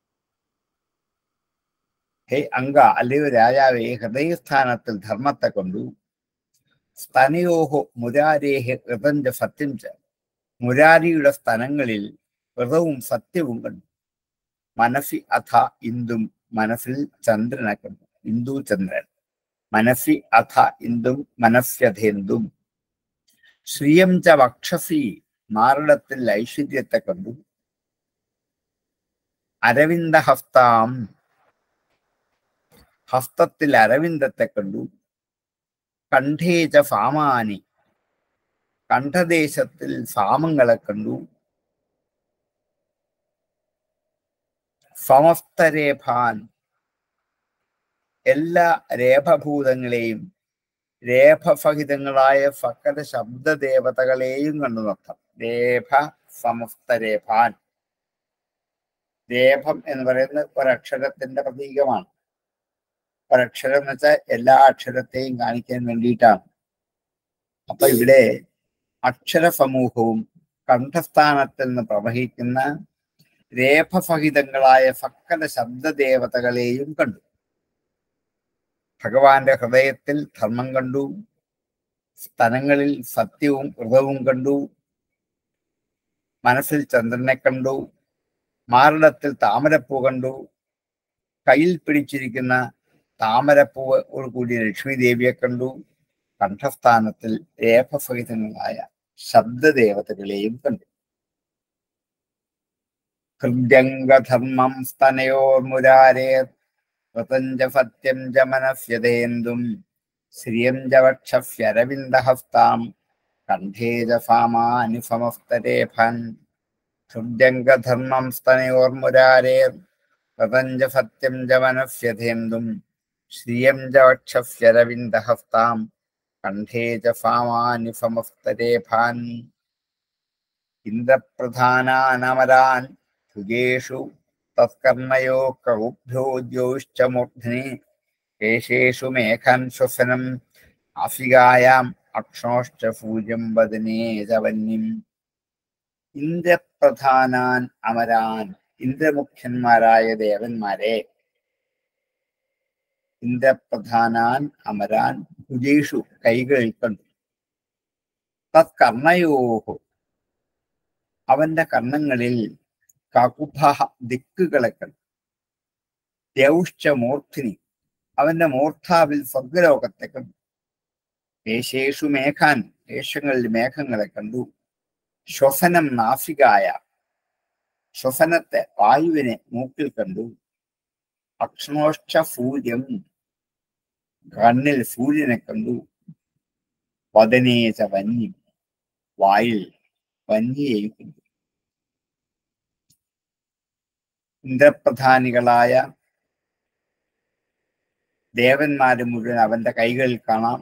ഹേ അംഗ അല്ലയോ രാജാവേ ഹൃദയസ്ഥാനത്തിൽ ധർമ്മത്തെ കൊണ്ടു സ്തനയോഹോ മുരാരേഹ് ഋതഞ്ച സത്യം ച മുരാരിയുടെ സ്ഥലങ്ങളിൽ വ്രതവും സത്യവും കണ്ടു മനസ്സി അഥ ഇന്ദും മനസ്സിൽ ചന്ദ്രനെ കണ്ടു ഇന്ദു ചന്ദ്രൻ മനസ്സി അഥ ഇന്ദും മനസ്യഥേന്ദും ശ്രീയം ച വക്ഷസി മാറിടത്തിൽ ഐശ്വര്യത്തെ കണ്ടു അരവിന്ദഹസ്താം ഹസ്തത്തിൽ അരവിന്ദത്തെ കണ്ടു കണ്ഠേച ഫാമാനി കണ്ഠദേശത്തിൽ ഫാമങ്ങളെ കണ്ടു സമസ്തരേഭാൻ എല്ലാ രേഖഭൂതങ്ങളെയും രേഖസഹിതങ്ങളായ സകല ശബ്ദദേവതകളെയും കണ്ടു നർത്ഥം രേഖ സമസ്തരേഭാൻ രേഖം എന്ന് പറയുന്നത് ഒരക്ഷരത്തിന്റെ പ്രതീകമാണ് ഒരക്ഷരം എന്ന് വെച്ചാൽ എല്ലാ അക്ഷരത്തെയും കാണിക്കാൻ വേണ്ടിയിട്ടാണ് അപ്പൊ ഇവിടെ അക്ഷര സമൂഹവും കണ്ഠസ്ഥാനത്തിൽ നിന്ന് പ്രവഹിക്കുന്ന രേഖസഹിതങ്ങളായ സകല ശബ്ദദേവതകളെയും കണ്ടു ഭഗവാന്റെ ഹൃദയത്തിൽ ധർമ്മം കണ്ടു സ്ഥലങ്ങളിൽ സത്യവും വ്രതവും കണ്ടു മനസ്സിൽ ചന്ദ്രനെ കണ്ടു മാറിടത്തിൽ താമരപ്പൂ കണ്ടു കയ്യിൽ പിടിച്ചിരിക്കുന്ന താമരപ്പൂവ് കൂടി ലക്ഷ്മി ദേവിയെ കണ്ടു കണ്ഠസ്ഥാനത്തിൽ രേഖസഹിതങ്ങളായ ശബ്ദദേവതകളെയും കണ്ടു ഹൃദ്യംഗധർമ്മം സ്തനയോർമുരാരേ വ്രതഞ്ച സത്യം ച മനസ്യതേന്ദും ശ്രിയം ച വക്ഷസ്യരവിന്ദഹസ്താം കണ്ഠേ ച ഫാമാനി സമസ്തരേഫൻ ഹൃദ്യംഗധർമ്മം സ്തനയോർമുരാരേ വ്രതഞ്ച സത്യം ച മനസ്യതേന്ദും ശ്രിയം ച വക്ഷസ്യരവിന്ദഹസ്താം കണ്ഠേ ച ഫാമാനി സമസ്തരേഫാൻ ഇന്ദ്രപ്രധാനാനമരാൻ ഭുജേഷു തത്കർണയോ കൗഭ്യോ ജ്യോശ്ച മൂർധ്നി കേശേഷു മേഘാൻ ശ്വസനം ആഫികായാം അക്ഷോശ്ച പൂജ്യം വദനേ ചവന്യം ഇന്ദ്രപ്രധാനാൻ അമരാൻ ഇന്ദ്രമുഖ്യന്മാരായ ദേവന്മാരെ ഇന്ദ്രപ്രധാനാൻ അമരാൻ ഭുജേഷു കൈകളിൽ കണ്ടു തത്കർണയോഹു അവന്റെ കർണങ്ങളിൽ കകുഭ ദിക്കുകളെ കണ്ടു ദ്യൗശ്ച മൂർത്തിനി അവന്റെ മൂർധാവിൽ സ്വർഗലോകത്തെ കണ്ടു ദേശേഷു മേഘാൻ ദേശങ്ങളിൽ മേഘങ്ങളെ കണ്ടു ശ്വസനം നാസികായ ശ്വസനത്തെ വായുവിനെ മൂക്കിൽ കണ്ടു അക്ഷ്ണോഷ്ട സൂര്യം കണ്ണിൽ സൂര്യനെ കണ്ടു വദനേച വന്യം വായിൽ വന്യയെയും കണ്ടു ഇന്ദ്രപ്രധാനികളായ ദേവന്മാര് മുഴുവൻ അവന്റെ കൈകളിൽ കാണാം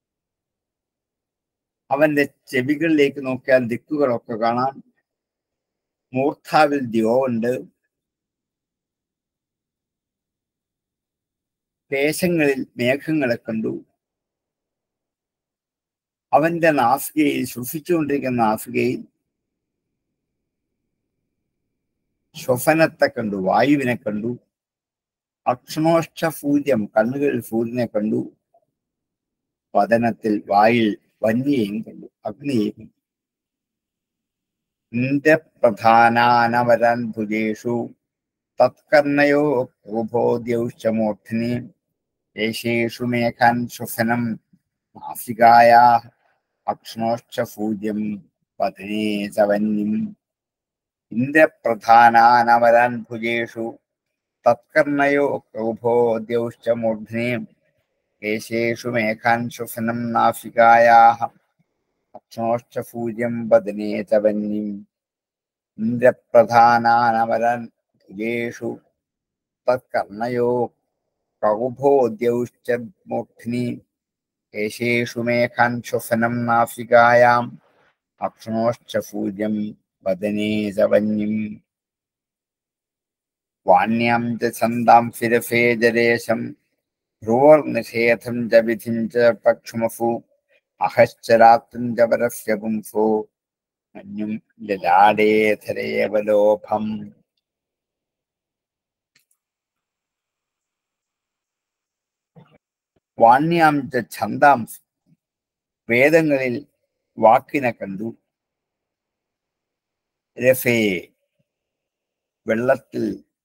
അവന്റെ ചെവികളിലേക്ക് നോക്കിയാൽ ദിക്കുകളൊക്കെ കാണാം മൂർധാവിൽ ദ്യോവുണ്ട് ദേശങ്ങളിൽ മേഘങ്ങളെ കണ്ടു അവന്റെ നാസികയിൽ ശ്വസിച്ചുകൊണ്ടിരിക്കുന്ന നാസികയിൽ ശ്വസനത്തെ കണ്ടു വായുവിനെ കണ്ടു അക്ഷണോഷ്ട സൂര്യം കണ്ണുകളിൽ സൂര്യനെ കണ്ടു വദനത്തിൽ വായിൽ വന്യയെയും കണ്ടു അഗ്നിയെയും കണ്ടു ഇന്ദ്രപ്രധാനാനവരൻ ഭുജേഷു തത്കർണയോ രൂപോദ്യൗശ്ച മൂർധനി യേശേഷു മേഘാൻ ശ്വസനം നാസികായാ അക്ഷ്ണോശ്ച പൂജ്യം പതിനേ ചവന്യം ഇന്ദ്രപ്രധാനാനവരാൻ ഭുജേഷു തത്കർണയോ രൂപോദ്യൗശ്ച മൂർധനി കേശേഷു മേഘാൻ ശ്വസനം നാസികായാः അക്ഷ്ണോശ്ച പൂജ്യം പതിനേ ചവന്യം ഇന്ദ്രപ്രധാനാനവരാൻ ഭുജേഷു തത്കർണയോ കൗഭോദ്യൗശ്ച മൂർധ്നി കേശേഷു മേഘാൻ ശ്വസനം നാസികായാം അക്ഷ്ണോശ്ച പൂജ്യം വദനേ ചവന്യം വാണ്യാം ച ഛന്ദാം ഫിരഫേ ജലേശം ഭ്രുവർനിഷേധം ച വിധിം ച പക്ഷുമഫു അഹശ്ചരാത്തും ച പരസ്യ പുംസോ മഞ്ഞും ലലാടേധരേവലോഭം വാണ്യാം ച ഛന്ദാം വേദങ്ങളിൽ വാക്കിനെ കണ്ടു രഫയെ വെള്ളത്തിൽ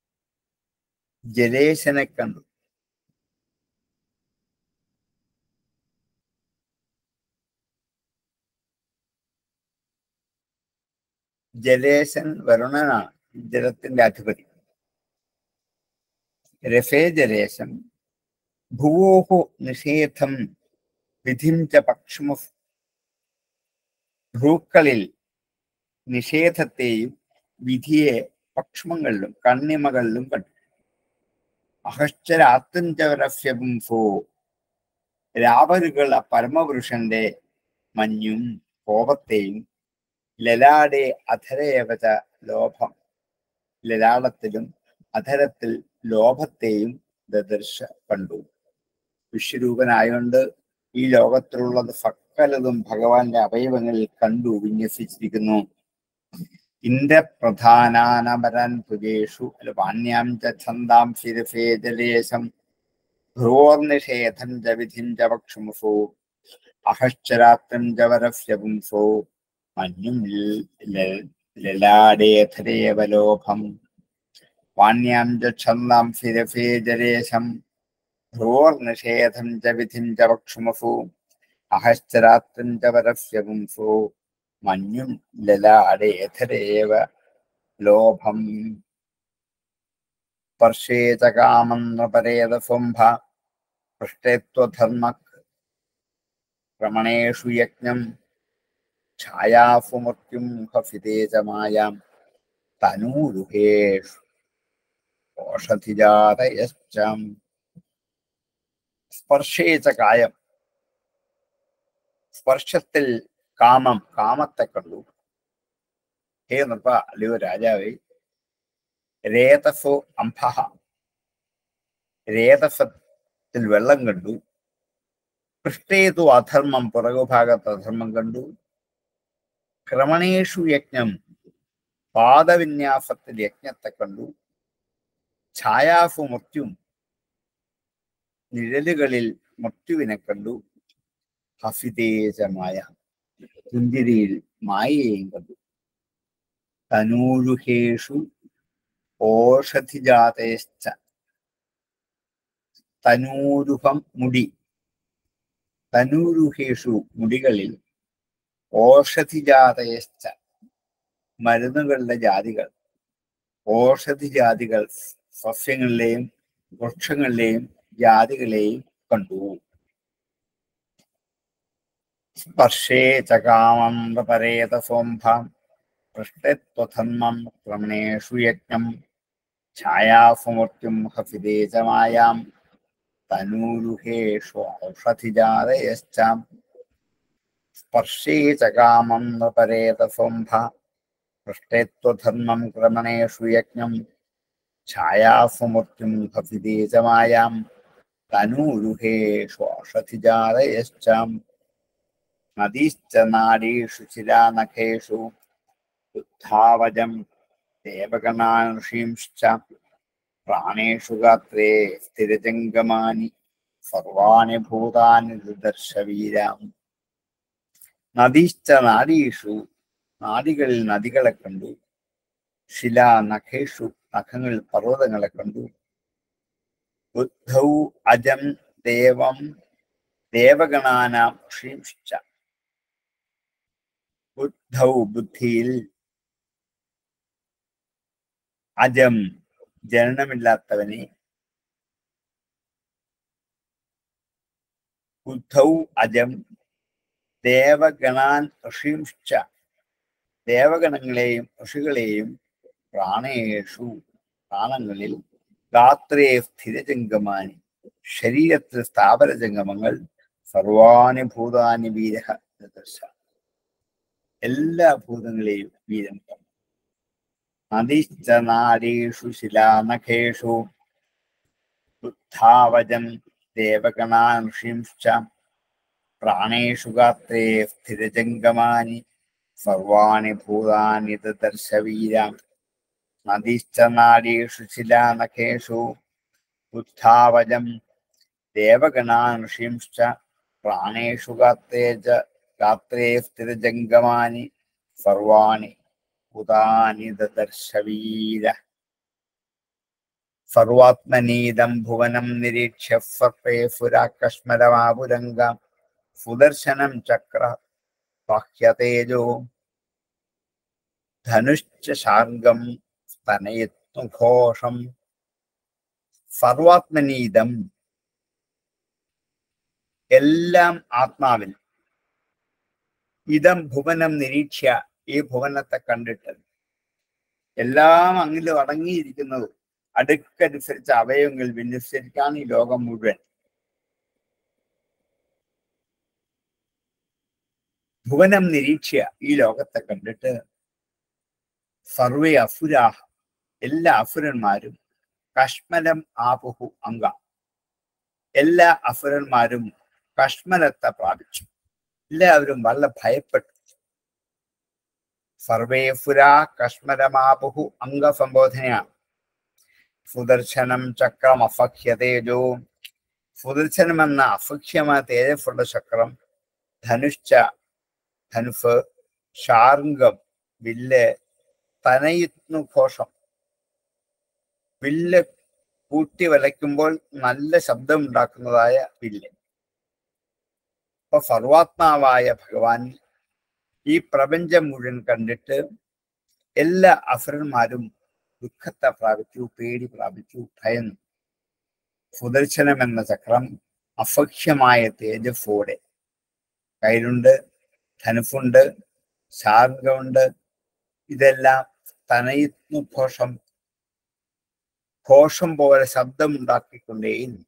ജലേശനെ കണ്ടു ജലേശൻ വരുണനാണ് ജലത്തിന്റെ അധിപതി രഫേ ജലേശൻ ഭുവോഹു നിഷേധം വിധിം ച പക്ഷമു ഭ്രൂക്കളിൽ നിഷേധത്തെയും വിധിയെ പക്ഷമങ്ങളിലും കണ്ണിമകളിലും കണ്ടു അഹശ്ചരാത്തഞ്ചവരസ്യപുംസോ രാവരുകൾ ആ പരമപുരുഷന്റെ മഞ്ഞും കോപത്തെയും ലലാടെ അധരേവച ലോഭം ലലാടത്തിലും അധരത്തിൽ ലോഭത്തെയും ദദർശ കണ്ടു വിശ്വരൂപനായോണ്ട് ഈ ലോകത്തിലുള്ളത് സകലതും ഭഗവാന്റെ അവയവങ്ങളിൽ കണ്ടു വിന്യസിച്ചിരിക്കുന്നു ഇന്ദ്രപ്രധാനാനമരൻ ഭുജേഷു അല്ല വാണ്യാം ച ഛന്ദാം ശിരഫേ ജലേശം ഭ്രുവോർനിഷേധം ച വിധിം ച പക്ഷുമുസോ അഹശ്ചരാത്രം ച വരസ്യ പുംസോ മഞ്ഞും ലലാടേധരേവലോഭം വാണ്യാം ച ഛന്ദാം ശിരഫേ ജലേശം ഭ്രുവോർനിഷേധം ച വിധിം ച പക്ഷുമസോ അഹശ്ചരാത്രം ച വരസ്യ പുംസോ മഞ്ഞും ലലാടേധരേവ ലോഭം സ്പർശേ ച കാമം നൃപരേതസ്വംഭ പൃഷ്ടേത്വധർമ്മ ക്രമണേഷു യജ്ഞം ഛായാസു മൃത്യും ഹഫിതേ ച മായാം തനൂരുഹേഷു ഓഷധിജാതയശ്ചം സ്പർശേ ച കായം സ്പർശത്തിൽ കാമം കാമത്തെ കണ്ടു ഹേ നൃപ അല്ലയോ രാജാവേ രേതസോ അംഭഹ രേതസത്തിൽ വെള്ളം കണ്ടു പൃഷ്ടേതു അധർമ്മം പുറകുഭാഗത്ത് അധർമ്മം കണ്ടു ക്രമണേഷു യജ്ഞം പാദവിന്യാസത്തിൽ യജ്ഞത്തെ കണ്ടു ഛായാസു മൃത്യും നിഴലുകളിൽ മൃത്യുവിനെ കണ്ടു ഹഫിതേജമായ പുഞ്ചിരിയിൽ മായയെയും കണ്ടു തനൂരുഹേഷു ഓഷധിജാതേശ്ച തനൂരുഹം മുടി തനൂരുഹേഷു മുടികളിൽ ഓഷധിജാതേശ്ച മരുന്നുകളുടെ ജാതികൾ ഓഷധി ജാതികൾ സസ്യങ്ങളിലെയും വൃക്ഷങ്ങളിലെയും ജാതികളെയും കണ്ടു സ്പർശേ ചകാമം പരേത സോംഭാം പൃഷ്ടത്വധർമ്മം ക്രമണേഷു യജ്ഞം ഛായാസുമൃത്യും ഹഫിതേ ച മായാം തനൂരുഹേഷു ഔഷധിജാതയശ്ചാം സ്പർശേ ചകാമം നൃപരേത സോംഭ പൃഷ്ടത്വധർമ്മം ക്രമണേഷു യജ്ഞം ഛായാസുമൃത്യും ഹഫിതേ ച മായാം തനൂരുഹേഷു ഔഷധിജാതയശ്ചാം നദീശ്ച നാഡീഷു ചിരാനഖേഷു യുദ്ധാവജം ദേവഗണാൻഷീംശ്ച പ്രാണേഷു ഗാത്രേ സ്ഥിരജംഗമാനി സർവാണി ഭൂതാനി ദർശവീരാം നദീശ്ച നാഡീഷു നാദികളിൽ നദികളെ കണ്ടു ശിലാ നഖേഷു നഖങ്ങളിൽ പർവ്വതങ്ങളെ കണ്ടു ബുദ്ധൗ അജം ദേവം ദേവഗണാനാം ക്ഷീംഷിച്ച ബുദ്ധൗ ബുദ്ധിയിൽ അജം ജനനമില്ലാത്തവനെ ബുദ്ധൗ അജം ദേവഗണാൻ ഋഷീംശ്ച ദേവഗണങ്ങളെയും ഋഷികളെയും പ്രാണേഷു പ്രാണങ്ങളിൽ ഗാത്രേ സ്ഥിരജംഗമാനി ശരീരത്തിൽ സ്ഥാപന ജംഗമങ്ങൾ സർവാണി ഭൂതാനി വീര ദർശ എല്ലാ ഭൂതങ്ങളെയും വീരം കണ്ടു നദിശ്ച നാടീഷു ശിലാനഖേഷു ബുദ്ധാവജം ദേവഗണാൻ ഋഷിംശ്ച പ്രാണേഷു ഗാത്രേ സ്ഥിരജംഗമാനി സർവാണി ഭൂതാനി ദർശവീരാം നദിശ്ച നാടീഷു ശിലാനഖേഷു ബുദ്ധാവജം ദേവഗണാൻ ഋഷിംശ്ച പ്രാണേഷു ഗാത്രേ ച ഗാത്രേ സ്ഥിരജംഗമാനി സർവാണി ഭൂതാനി ദർശവീര സർവാത്മനീതം ഭുവനം നിരീക്ഷ്യ സർപ്പേ ഫുരാകശ്മരമാപുരംഗ സുദർശനം ചക്ര ബാഹ്യതേജോ ധനുശ്ച ശാർഗം സ്തനയത്തു ഘോഷം സർവാത്മനീതം എല്ലാം ആത്മാവിൽ ഇതം ഭുവനം നിരീക്ഷ്യ ഈ ഭുവനത്തെ കണ്ടിട്ട് എല്ലാം അങ്ങിലും അടങ്ങിയിരിക്കുന്നത് അടുക്കനുസരിച്ച് അവയവങ്ങൾ വിന്യസിക്കാൻ ഈ ലോകം മുഴുവൻ ഭുവനം നിരീക്ഷ്യ ഈ ലോകത്തെ കണ്ടിട്ട് സർവേ അസുരാഹ എല്ലാ അസുരന്മാരും കശ്മലം ആപുഹു അംഗ എല്ലാ അസുരന്മാരും കശ്മലത്തെ പ്രാപിച്ചു എല്ലാവരും വളരെ ഭയപ്പെട്ടു സർവേ ഫുരാ കശ്മരമാപുഹു അംഗസംബോധനയാണ് സുദർശനം ചക്രം അഫക്ഷ്യ തേജോ സുദർശനം എന്ന അഫക്ഷ്യമായ തേജസ്സുള്ള ചക്രം ധനുഷ്ച ധനുഫ് ഷാർഗം വില്ല് തനയുന്നു ഘോഷം വില്ല് കൂട്ടി വലയ്ക്കുമ്പോൾ നല്ല ശബ്ദം ഉണ്ടാക്കുന്നതായ വില്ല് അപ്പൊ സർവാത്മാവായ ഭഗവാൻ ഈ പ്രപഞ്ചം മുഴുവൻ കണ്ടിട്ട് എല്ലാ അസുരന്മാരും ദുഃഖത്തെ പ്രാപിച്ചു പേടി പ്രാപിച്ചു ഭയന്നു സുദർശനം എന്ന ചക്രം അഫക്ഷ്യമായ തേജസ്സോടെ കയ്യിലുണ്ട് ധനുഫുണ്ട് ശാർഗമുണ്ട് ഇതെല്ലാം തനയുന്നു ഘോഷം ഘോഷം പോലെ ശബ്ദമുണ്ടാക്കിക്കൊണ്ടേയിരുന്നു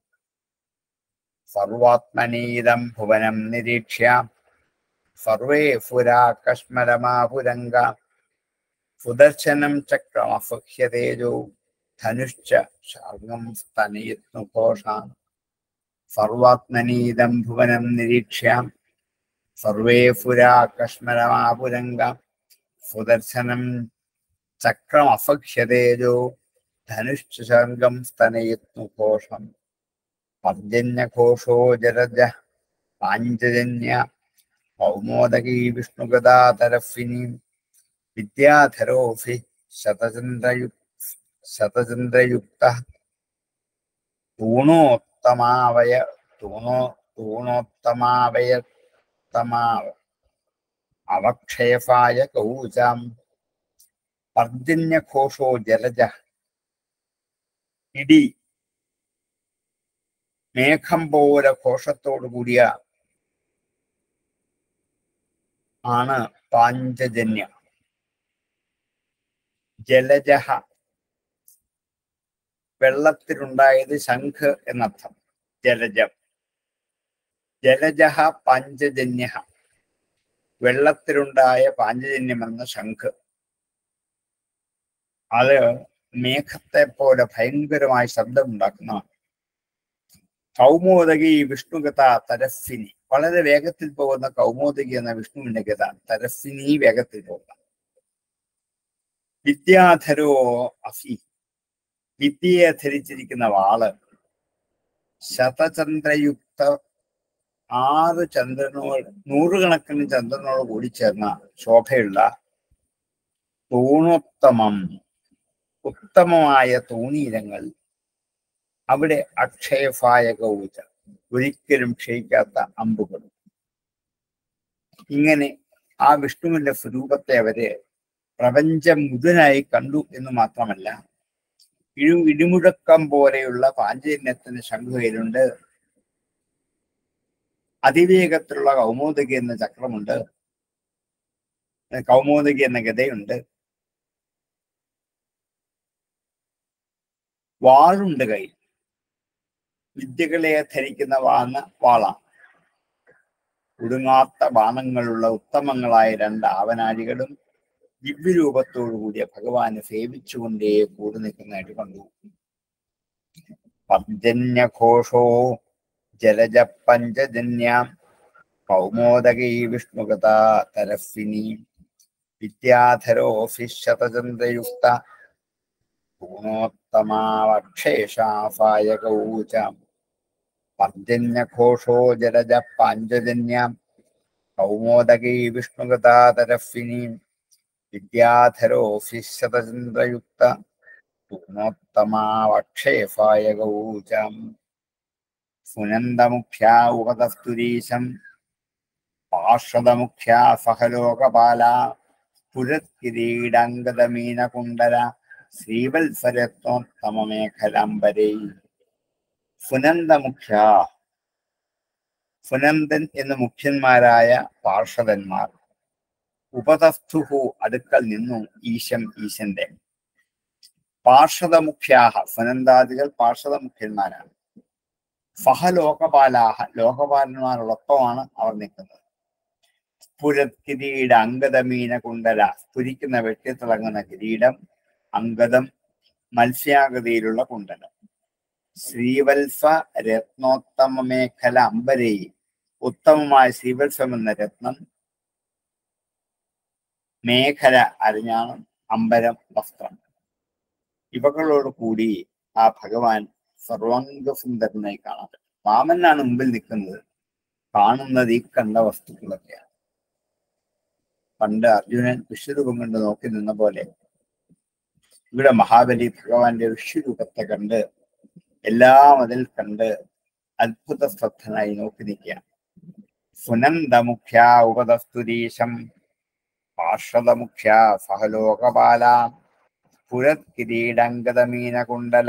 സർവാത്മനീതം ഭുവനം നിരീക്ഷ്യ സർവേ ഫുരാ കശ്മരമാപുരംഗ സുദർശനം ചക്രമഫക്ഷ്യ തേജോ ധനുശ്ച ശാർഗം സ്തനയത്നു ഘോഷാം സർവാത്മനീതം ഭുവനം നിരീക്ഷ്യ സർവേ ഫുരാ കശ്മരമാപുരംഗ സുദർശനം ചക്രമഫക്ഷ്യ തേജോ ധനുശ്ച ശാർഗം സ്തനയത്നു ഘോഷം പർജന്യഘോഷോ ജലജ പാഞ്ചജന്യ കൗമോദകീ വിഷ്ണുഗതാതരഫിനി വിദ്യാധരോഫി ശതചന്ദ്രയു ശതചന്ദ്രയുക്ത തൂണോത്തമാവയ തൂണോ തൂണോത്തമാവയത്തമാവ അവക്ഷയഫായ കൗചാം പർജന്യഘോഷോ ജലജ ഇടി മേഘം പോലെ ഘോഷത്തോടു കൂടിയ ആണ് പാഞ്ചജന്യ ജലജഹ വെള്ളത്തിലുണ്ടായത് ശംഖ് എന്നർത്ഥം ജലജം ജലജഹ പാഞ്ചജന്യ വെള്ളത്തിലുണ്ടായ പാഞ്ചജന്യം എന്ന ശംഖ് അത് മേഘത്തെ പോലെ ഭയങ്കരമായ ശബ്ദം ഉണ്ടാക്കുന്നതാണ് കൗമോദകി വിഷ്ണുഗത തരഫിനി വളരെ വേഗത്തിൽ പോകുന്ന കൗമോദകി എന്ന വിഷ്ണുവിന്റെ ഗത തരഫിനി വേഗത്തിൽ പോകുന്ന വിദ്യാധരോ അഫി വിദ്യയെ ധരിച്ചിരിക്കുന്ന വാള് ശതചന്ദ്രയുക്ത ആറ് ചന്ദ്രനോട് നൂറുകണക്കിന് ചന്ദ്രനോട് കൂടി ചേർന്ന ശോഭയുള്ള തൂണോത്തമം ഉത്തമമായ തോണീരങ്ങൾ അവിടെ അക്ഷയഫായകൗച ഒരിക്കലും ക്ഷയിക്കാത്ത അമ്പുകളും ഇങ്ങനെ ആ വിഷ്ണുവിന്റെ സ്വരൂപത്തെ അവര് പ്രപഞ്ചം മുതലായി കണ്ടു എന്ന് മാത്രമല്ല ഇഴു ഇടിമുഴക്കം പോലെയുള്ള പാഞ്ചജന്യത്തിന് ശംഖുകയിലുണ്ട് അതിവേഗത്തിലുള്ള കൗമോദകി എന്ന ചക്രമുണ്ട് കൗമോദകി എന്ന ഗതയുണ്ട് വാളുണ്ട് കൈ വിദ്യകളെ ധരിക്കുന്ന വാന്ന വാളാണ് ഒടുങ്ങാത്ത ബാണങ്ങളുള്ള ഉത്തമങ്ങളായ രണ്ട് ആവനാഴികളും ദിവ്യരൂപത്തോടു കൂടിയ ഭഗവാനെ സേവിച്ചുകൊണ്ടേ കൂടി നിൽക്കുന്നതായിട്ട് കണ്ടു പർജന്യഘോഷോ ജലജ പഞ്ചജന്യാം കൗമോദകൈ വിഷ്ണുഗത തരസ്വിനി വിദ്യാധരോഫിശതചന്ദ്രയുക്ത ഗുണോത്തമാവക്ഷേഷാഫായകൗച പർജന്യഘോഷോ ജലജ പാഞ്ചജന്യാം കൗമോദകൈ വിഷ്ണുഗത തരസ്വിനി വിദ്യാധരോഫിശതചന്ദ്രയുക്ത ഗുണോത്തമാവക്ഷേഫായകൗചം സുനന്ദമുഖ്യാ ഉപതസ്തുരീശം പാർഷദമുഖ്യാ സഹലോകപാല പുരത്കിരീടംഗതമീനകുണ്ടല ശ്രീവത്സരത്നോത്തമമേഖലാംബരേ സുനന്ദമുഖ്യ സുനന്ദൻ എന്ന മുഖ്യന്മാരായ പാർഷദന്മാർ ഉപതസ്തുഹു അടുക്കൽ നിന്നു ഈശം ഈശന്റെ പാർഷദമുഖ്യാഹ സുനന്ദാദികൾ പാർഷദമുഖ്യന്മാരാണ് സഹലോകപാലാഹ ലോകപാലന്മാരോടൊപ്പമാണ് അവർ നിൽക്കുന്നത് സ്ഫുരത് കിരീട അങ്കദമീന കുണ്ടല സ്ഫുരിക്കുന്ന വെട്ടിത്തിളങ്ങുന്ന കിരീടം അങ്കദം മത്സ്യാകൃതിയിലുള്ള കുണ്ടലം ശ്രീവത്സ രത്നോത്തമ മേഖല അമ്പരേ ഉത്തമമായ ശ്രീവത്സം എന്ന രത്നം മേഖല അരിഞ്ഞാണം അമ്പരം വസ്ത്രം ഇവകളോട് കൂടി ആ ഭഗവാൻ സർവാംഗസുന്ദരനായി കാണാൻ പറ്റും വാമനാണ് മുമ്പിൽ നിൽക്കുന്നത് കാണുന്നത് ഈ കണ്ട വസ്തുക്കളൊക്കെയാണ് പണ്ട് അർജുനൻ വിശ്വരൂപം കണ്ട് നോക്കി നിന്ന പോലെ ഇവിടെ മഹാബലി ഭഗവാന്റെ വിശ്വരൂപത്തെ കണ്ട് എല്ലാം അതിൽ കണ്ട് അത്ഭുത ശ്രദ്ധനായി നോക്കി നിൽക്കുക സുനന്ദമുഖ്യ ഉപതസ്തുരീശം പാർഷദമുഖ്യ സഹലോകപാല പുരത്കിരീടംഗതമീനകുണ്ടല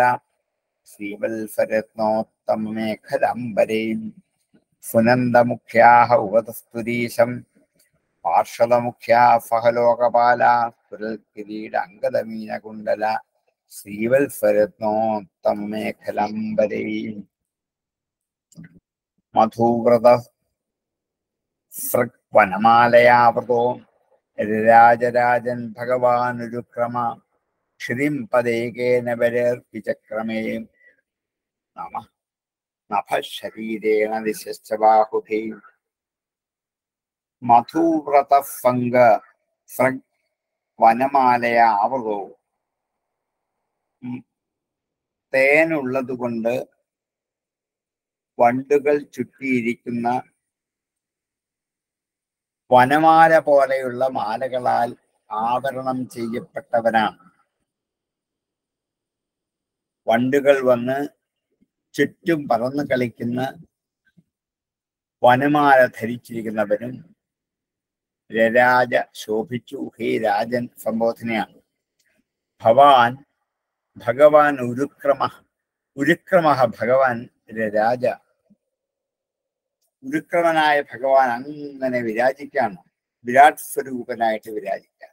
ശ്രീവത്സരത്നോത്തമേഖലംബരേം സുനന്ദമുഖ്യാഹ ഉപതസ്തുരീശം പാർഷദമുഖ്യ സഹലോകപാല പുരൽക്കിരീടംഗതമീനകുണ്ടല ശ്രീവത്സരത്നോത്തമേഖലംബരേം മധുവ്രത വനമാലയാവൃതോ രാജരാജൻ ഭഗവാനുരുക്രമ ശ്രീം പദേകേന വരർപ്പിചക്രമേ നമ നഭശരീരേണ ദിശശ്ച ബാഹുഭേ മധുവ്രത ഫംഗ സൃഗ് വനമാലയ ആവൃതോ തേനുള്ളത് കൊണ്ട് വണ്ടുകൾ ചുറ്റിയിരിക്കുന്ന വനമാല പോലെയുള്ള മാലകളാൽ ആവരണം ചെയ്യപ്പെട്ടവനാണ് വണ്ടുകൾ വന്ന് ചുറ്റും പറന്നു കളിക്കുന്ന വനമാല ധരിച്ചിരിക്കുന്നവനും രരാജ ശോഭിച്ചു ഹേ രാജൻ സംബോധനയാണ് ഭവാൻ ഭഗവാൻ ഉരുക്രമ ഉരുക്രമ ഭഗവാൻ രരാജ ഉരുക്രമനായ ഭഗവാൻ അങ്ങനെ വിരാജിക്കാണ് വിരാട് സ്വരൂപനായിട്ട് വിരാജിക്കുക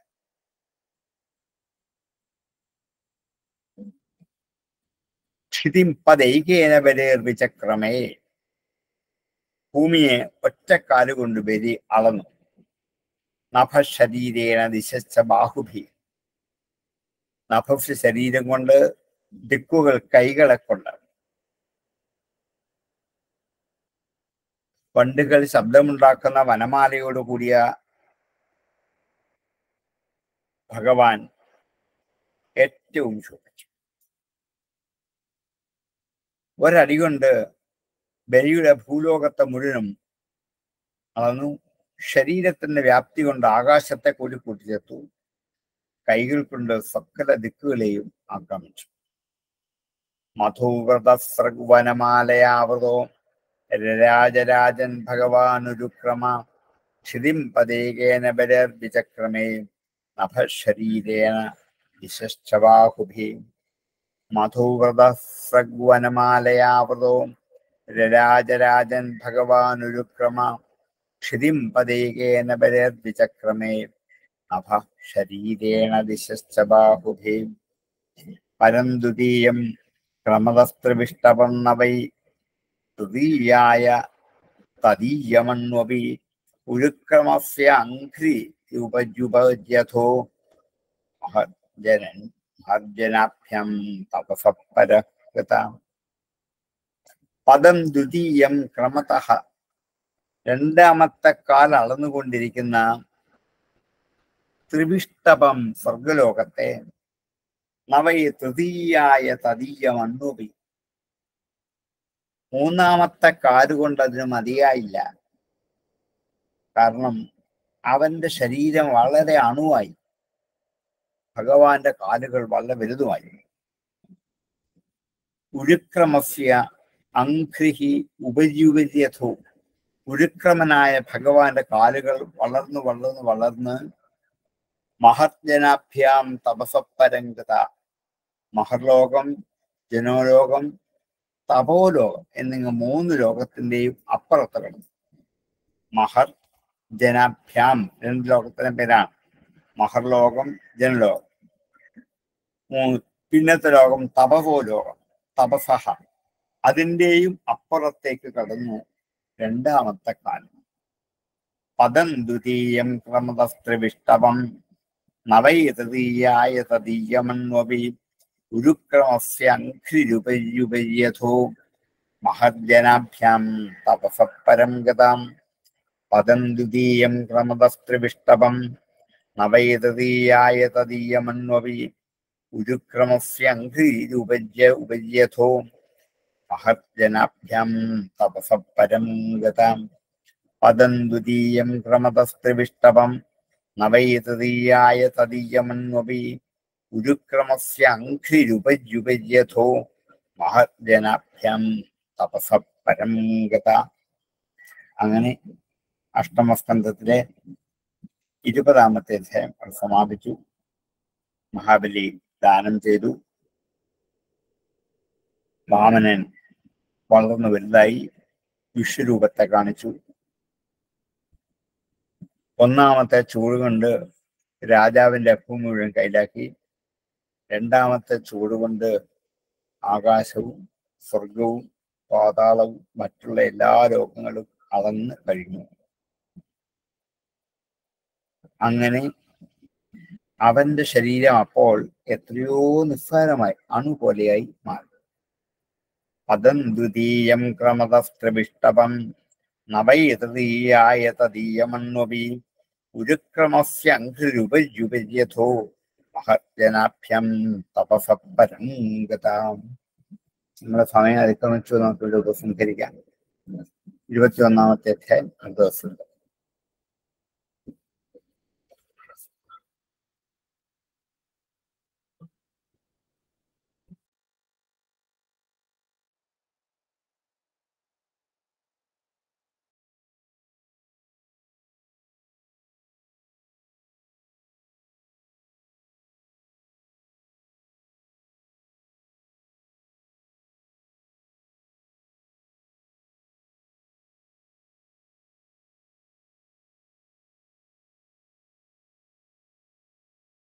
ക്ഷിതിം പദൈകേന ബലേർവിചക്രമേ ഭൂമിയെ ഒറ്റക്കാലുകൊണ്ട് ബലി അളന്നു നഭശരീരേണ ദിശച്ച ബാഹുഭി നഭസ് ശരീരം കൊണ്ട് ദിക്കുകൾ കൈകളെ കൊണ്ട് വണ്ടുകൾ ശബ്ദമുണ്ടാക്കുന്ന വനമാലയോട് കൂടിയ ഭഗവാൻ ഏറ്റവും ശോഭിച്ചു ഒരടി കൊണ്ട് ബലിയുടെ ഭൂലോകത്തെ മുഴുവനും അളന്നു ശരീരത്തിന്റെ വ്യാപ്തി കൊണ്ട് ആകാശത്തെ കൂടി കൂട്ടിച്ചേർത്തു കൈകൾ കൊണ്ട് സകല ദിക്കുകളെയും ആക്രമിച്ചു മധുവ്രതസ്രഗ്വനമാലയാവൃതോ രാജരാജൻ ഭഗവാനുരുക്രമ ക്ഷിതിം പദേകേന ബലർവിചക്രമേ നഭശരീരേണ ദിശശ്ചവാഹുഭി മധുവ്രതസ്രഗ്വനമാലയാവൃതോ രാജരാജൻ ഭഗവാനുരുക്രമ ക്ഷിതിം പദേകേന ബലർവിചക്രമേ നഭ ശരീരേണ ദിശശ്ച ബാഹുഭേ പരന്തുതീയം ക്രമതസ്ത്രിവിഷ്ടപർണവൈ തൃതീയായ തദീയമണ്വപി ഉരുക്രമസ്യ അഘ്രി ഉപജുപര്യഥോ മഹർജനൻ മഹർജനാഭ്യം തപസപ്പരകൃത പദം ദ്വിതീയം ക്രമത രണ്ടാമത്തെ കാൽ അളന്നുകൊണ്ടിരിക്കുന്ന ത്രിവിഷ്ടപം സ്വർഗലോകത്തെ നവൈ തൃതീയായ തദീയമണ്ണുപി മൂന്നാമത്തെ കാലുകൊണ്ട് അതിന് മതിയായില്ല കാരണം അവന്റെ ശരീരം വളരെ അണുവായി ഭഗവാന്റെ കാലുകൾ വളരെ വലുതുമായി ഉരുക്രമസ്യ അംഘ്രിഹി ഉപര്യുപര്യഥോ ഉരുക്രമനായ ഭഗവാന്റെ കാലുകൾ വളർന്നു വളർന്നു വളർന്ന് മഹർജനാഭ്യാം തപസപ്പരംഗത മഹർലോകം ജനോലോകം തപോലോകം എന്നിങ്ങ മൂന്ന് ലോകത്തിന്റെയും അപ്പുറത്ത് കിടന്നു മഹർ ജനാഭ്യാം രണ്ട് ലോകത്തിന്റെ പേരാണ് മഹർലോകം ജനലോകം മൂന്ന് പിന്നത്തെ ലോകം തപവോ ലോകം തപസഹ അതിൻ്റെയും അപ്പുറത്തേക്ക് കടന്നു രണ്ടാമത്തെ കാലം പദം ദ്വിതീയം ക്രമതസ്ത്രിവിഷ്ടവം നവൈ തൃതീയായ തദീയമണ്വപി ഉരുക്രമസ്യ അഘ്രിരുപര്യുപര്യഥോ മഹർജനാഭ്യാം തപസപ്പരം ഗതാം പദം ദ്വിതീയം ക്രമതസ്ത്രിവിഷ്ടവം നവൈ തൃതീയായ തദീയമണ്വപി ഉരുക്രമസ്യ അഘ്രിരുപര്യ ഉപര്യഥോ മഹർജനാഭ്യാം തപസപ്പരം ഗതാം പദം ദ്വിതീയം ക്രമതസ്ത്രിവിഷ്ടവം നവൈ തൃതീയായ തദീയമണ്വപി ഉരുക്രമസ്യ അഘ്രിരുപര്യുപര്യഥോ മഹർജനാഭ്യാം തപസപ്പരം ഗത അങ്ങനെ അഷ്ടമസ്കന്ധത്തിലെ ഇരുപതാമത്തെ അധ്യായം അത് സമാപിച്ചു മഹാബലി ദാനം ചെയ്തു വാമനൻ വളർന്നു വലുതായി വിശ്വരൂപത്തെ കാണിച്ചു ഒന്നാമത്തെ ചൂട് കൊണ്ട് രാജാവിന്റെ അപ്പു മുഴുവൻ കയ്യിലാക്കി രണ്ടാമത്തെ ചൂട് കൊണ്ട് ആകാശവും സ്വർഗവും പാതാളവും മറ്റുള്ള എല്ലാ ലോകങ്ങളും അളന്ന് കഴിഞ്ഞു അങ്ങനെ അവന്റെ ശരീരം അപ്പോൾ എത്രയോ നിസ്സാരമായി അണു പോലെയായി മാറി പദം ദ്വിതീയം ക്രമതസ്ത്രവിഷ്ടപം നവൈ തൃതീയായ തദീയമണ്വപി ഉരുക്രമസ്യ അഘ്രുപര്യുപര്യഥോ മഹജനാഭ്യം തപസപ്പരം ഗതാം നിങ്ങളുടെ സമയം അതിക്രമിച്ചു നമുക്ക് ഇവിടെ ഉപസംഹരിക്കാം ഇരുപത്തി ഒന്നാമത്തെ അധ്യായം അടുത്ത ദിവസം